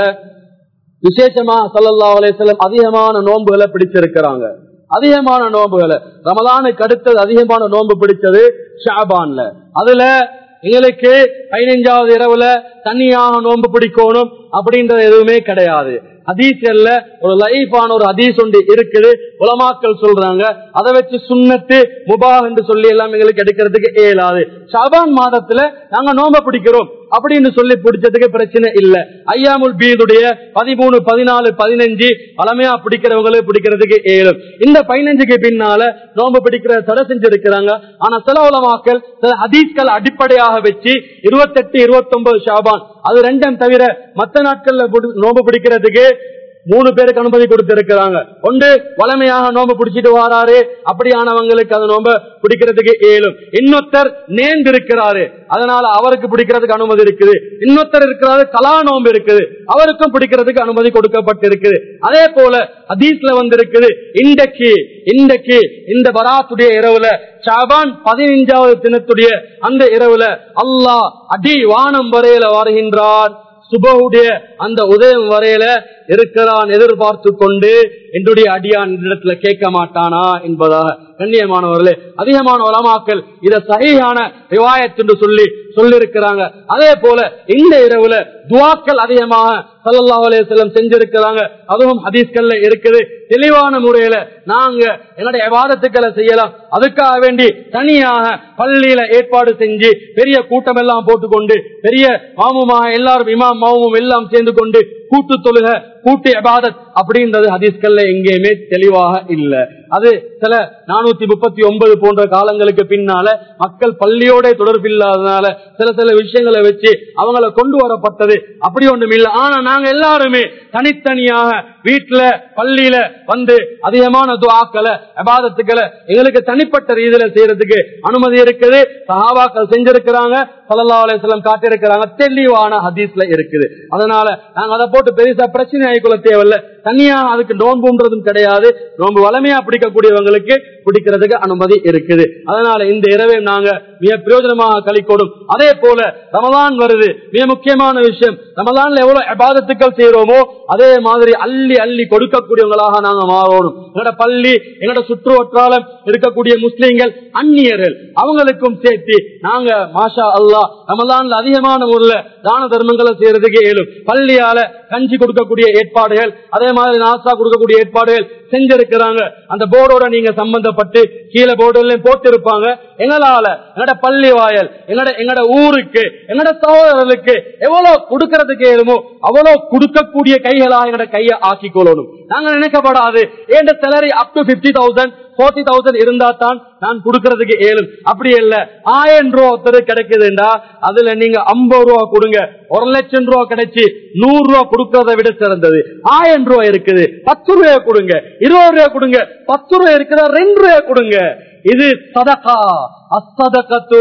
Speaker 1: விசேஷமா சல்லல்லா அலையம் அதிகமான நோன்புகளை பிடிச்சிருக்கிறாங்க அதிகமான நோன்புகளை ரமலானுக்கு அடுத்தது அதிகமான நோன்பு பிடிச்சது ஷாபான்ல அதுல எங்களுக்கு பதினைஞ்சாவது இரவுல தனியாக நோன்பு பிடிக்கணும் அப்படின்றது எதுவுமே கிடையாது ஹதீஸ்ல ஒரு லைஃபான ஒரு ஹதீஸ் ஒன்று இருக்குது உலமாக்கள் சொல்றாங்க அதை வச்சு சுண்ணத்து முபா என்று சொல்லி எல்லாம் எங்களுக்கு எடுக்கிறதுக்கு இயலாது ஷாபான் மாதத்துல நாங்க நோம்ப பிடிக்கிறோம் அப்படின்னு சொல்லி பிடிச்சதுக்கு பிரச்சனை இல்ல ஐயாமுல் பீதுடைய பதிமூணு பதினாலு பதினஞ்சு பழமையா பிடிக்கிறவங்களுக்கு பிடிக்கிறதுக்கு ஏழும் இந்த பதினஞ்சுக்கு பின்னால நோம்பு பிடிக்கிற தடை செஞ்சிருக்கிறாங்க ஆனா சில உலமாக்கள் சில ஹதீஸ்கள் அடிப்படையாக வச்சு இருபத்தெட்டு இருபத்தி ஒன்பது ஷாபான் அது ரெண்டும் தவிர மத்த நாட்கள்ல நோம்பு பிடிக்கிறதுக்கு மூணு பேருக்கு அனுமதி கொடுத்திருக்கிறாங்க ஒன்று வளமையாக நோம்பு பிடிச்சிட்டு வாராரு அப்படியானவங்களுக்கு அந்த நோம்ப பிடிக்கிறதுக்கு ஏழும் இன்னொருத்தர் நேர்ந்து இருக்கிறாரு அதனால அவருக்கு பிடிக்கிறதுக்கு அனுமதி இருக்குது இன்னொருத்தர் இருக்கிறாரு கலா நோம்பு இருக்குது அவருக்கும் பிடிக்கிறதுக்கு அனுமதி கொடுக்கப்பட்டிருக்குது அதே போல அதீஸ்ல வந்திருக்குது இன்றைக்கு இன்றைக்கு இந்த பராத்துடைய இரவுல ஷாபான் பதினைஞ்சாவது தினத்துடைய அந்த இரவுல அல்லாஹ் அடி வானம் வரையில வருகின்றார் சுபவுடைய அந்த உதயம் வரையில இருக்கிறான் எதிர்பார்த்து கொண்டு என்னுடைய அடியான் இடத்துல கேட்க மாட்டானா என்பதாக கண்ணியமானவர்களே அதிகமான வளமாக்கல் இத சரியான ரிவாயத் என்று சொல்லி சொல்லிருக்கிறாங்க அதே போல இந்த இரவுல துவாக்கள் அதிகமாக சல்லா அலையம் செஞ்சிருக்கிறாங்க அதுவும் ஹதீஸ்கள்ல இருக்குது தெளிவான முறையில நாங்க என்னுடைய விவாதத்துக்களை செய்யலாம் அதுக்காக வேண்டி தனியாக பள்ளியில ஏற்பாடு செஞ்சு பெரிய கூட்டம் எல்லாம் போட்டுக்கொண்டு பெரிய மாமுமாக எல்லாரும் இமாம் மாமும் எல்லாம் சேர்ந்து கொண்டு கூட்டு தொழுக கூட்டு எபாதத் அப்படின்றது ஹதீஸ்கள்ல எங்கேயுமே தெளிவாக இல்ல அது சில நானூத்தி முப்பத்தி ஒன்பது போன்ற காலங்களுக்கு பின்னால மக்கள் பள்ளியோட தொடர்பு இல்லாதனால சில சில விஷயங்களை வச்சு அவங்களை கொண்டு வரப்பட்டது அப்படி ஒன்றும் இல்லை ஆனா நாங்க எல்லாருமே தனித்தனியாக வீட்டுல பள்ளியில வந்து அதிகமான துவாக்களை அபாதத்துக்களை எங்களுக்கு தனிப்பட்ட ரீதியில செய்யறதுக்கு அனுமதி இருக்குது சஹாபாக்கள் செஞ்சிருக்கிறாங்க சல்லா அலிஸ்லாம் காட்டியிருக்கிறாங்க தெளிவான ஹதீஸ்ல இருக்குது அதனால நாங்க அதை போட்டு பெருசா பிரச்சனை ஆகிக்கொள்ள தேவையில்ல தனியா அதுக்கு நோன்புன்றதும் கிடையாது நோன்பு வளமையா பிடிக்கக்கூடியவங்களுக்கு பிடிக்கிறதுக்கு அனுமதி இருக்குது அதனால இந்த இரவை நாங்க மிக பிரயோஜனமாக கழிக்கணும் அதே போல ரமலான் வருது மிக முக்கியமான விஷயம் ரமலான்ல எவ்வளவு அபாதத்துக்கள் செய்யறோமோ அதே மாதிரி அள்ளி அள்ளி கொடுக்கக்கூடியவங்களாக நாங்க மாறணும் எங்களோட பள்ளி எங்களோட சுற்று வட்டாரம் இருக்கக்கூடிய முஸ்லீம்கள் அந்நியர்கள் அவங்களுக்கும் சேர்த்து நாங்க மாஷா அல்லா ரமலான்ல அதிகமான ஊர்ல தான தர்மங்களை செய்யறதுக்கு இயலும் பள்ளியால கஞ்சி கொடுக்கக்கூடிய ஏற்பாடுகள் அதே மாதிரி நாசா கொடுக்கக்கூடிய ஏற்பாடுகள் செஞ்சிருக்கிறாங்க அந்த போர்டோட நீங்க சம்பந்தப்பட்டு கீழே போர்டுல போட்டு இருப்பாங்க எங்களால எங்கட பள்ளி வாயல் எங்கட எங்கட ஊருக்கு எங்கட சகோதரர்களுக்கு எவ்வளவு கொடுக்கறதுக்கு ஏழுமோ அவ்வளவு கொடுக்கக்கூடிய கைகளாக எங்கட கையை ஆக்கி கொள்ளணும் நாங்க நினைக்கப்படாது ஏண்ட salary up to fifty thousand forty thousand இருந்தா தான் நான் கொடுக்கறதுக்கு ஏழும் அப்படி இல்ல ஆயிரம் ரூபா ஒருத்தர் கிடைக்குதுண்டா அதுல நீங்க ஐம்பது ரூபா கொடுங்க ஒரு லட்சம் ரூபா கிடைச்சு நூறு ரூபா கொடுக்கறத விட சிறந்தது ஆயிரம் ரூபாய் இருக்குது பத்து ரூபாய் கொடுங்க இருபது ரூபாய் கொடுங்க பத்து ரூபாய் இருக்கிற ரெண்டு ரூபாய் கொடுங்க இது சதகா அசதகத்து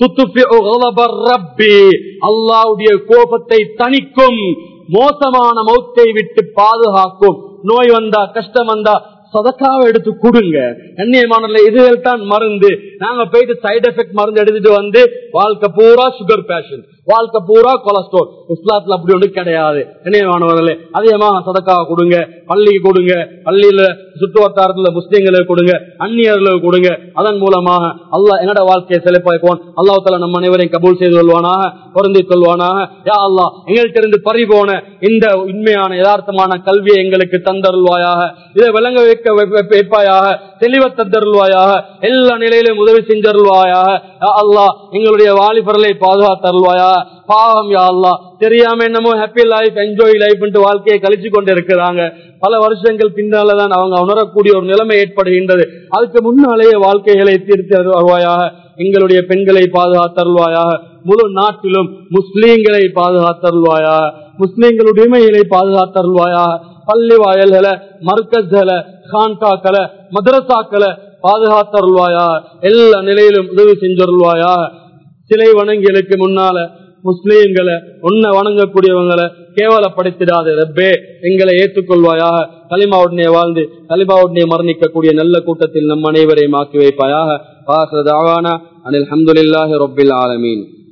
Speaker 1: அல்லாவுடைய கோபத்தை தணிக்கும் மோசமான மௌத்தை விட்டு பாதுகாக்கும் நோய் வந்தா கஷ்டம் வந்தா சதக்காவை எடுத்து கொடுங்க கண்ணியமான இதுகள் தான் மருந்து நாங்க போயிட்டு சைடு எஃபெக்ட் மருந்து எடுத்துட்டு வந்து வாழ்க்கை பூரா சுகர் பேஷன் வாழ்க்கை பூரா கொலஸ்ட்ரால் இஸ்லாத்துல அப்படி ஒன்று கிடையாது கண்ணியமானவர்களே அதிகமாக சதக்காவை கொடுங்க பள்ளிக்கு கொடுங்க பள்ளியில சுற்று வட்டாரத்துல முஸ்லீம்களுக்கு கொடுங்க அந்நியர்களுக்கு கொடுங்க அதன் மூலமாக அல்லாஹ் என்னோட வாழ்க்கையை செழிப்பாய்ப்போம் அல்லாஹ் தலா நம்ம அனைவரையும் கபூல் செய்து கொள்வானாக பொருந்தி கொள்வானாக யா அல்லாஹ் எங்கள்கிட்ட இருந்து பறி போன இந்த உண்மையான யதார்த்தமான கல்வியை எங்களுக்கு தந்தருள்வாயாக இதை விளங்க வைக்க வைப்ப- வைப்பாயாக தெளிவ தந்தருள்வாயாக எல்லா நிலையிலும் உதவி செஞ்சருள்வாயாக யா அல்லாஹ் எங்களுடைய வாலிபர்களை பாதுகாத்தருள்வாயா பாவம் யா அல்லாஹ் தெரியாம என்னமோ ஹாப்பி லைஃப் என்ஜாய் லைஃப் வாழ்க்கையை கழிச்சு கொண்டு இருக்கிறாங்க பல வருஷங்கள் பின்னாலதான் அவங்க உணரக்கூடிய ஒரு நிலைமை ஏற்படுகின்றது அதுக்கு முன்னாலேயே வாழ்க்கைகளை தீர்த்து வருவாயாக எங்களுடைய பெண்களை பாதுகாத்தருள்வாயாக முழு நாட்டிலும் முஸ்லீம்களை பாதுகாத்தருள்வாயாக முஸ்லீம்களுடைய உரிமைகளை பாதுகாத்தருள்வாயாக பள்ளி வாயல்களை மர்க்கஸ்களை கான்காக்களை மதரசாக்களை பாதுகாத்தருள்வாயா எல்லா நிலையிலும் உதவி செஞ்சருள்வாயா சிலை வணங்கிகளுக்கு முன்னால முஸ்லீம்களை உன்னை வணங்கக்கூடியவங்களை கேவலப்படுத்திடாத ரப்பே எங்களை ஏற்றுக்கொள்வாயாக களிமாவுடனே வாழ்ந்து களிமாவுடனே மரணிக்கக்கூடிய நல்ல கூட்டத்தில் நம் அனைவரையும் ஆக்கி வைப்பாயாக அனில் அஹமதுல்லாஹி ரபில் ஆலமீன்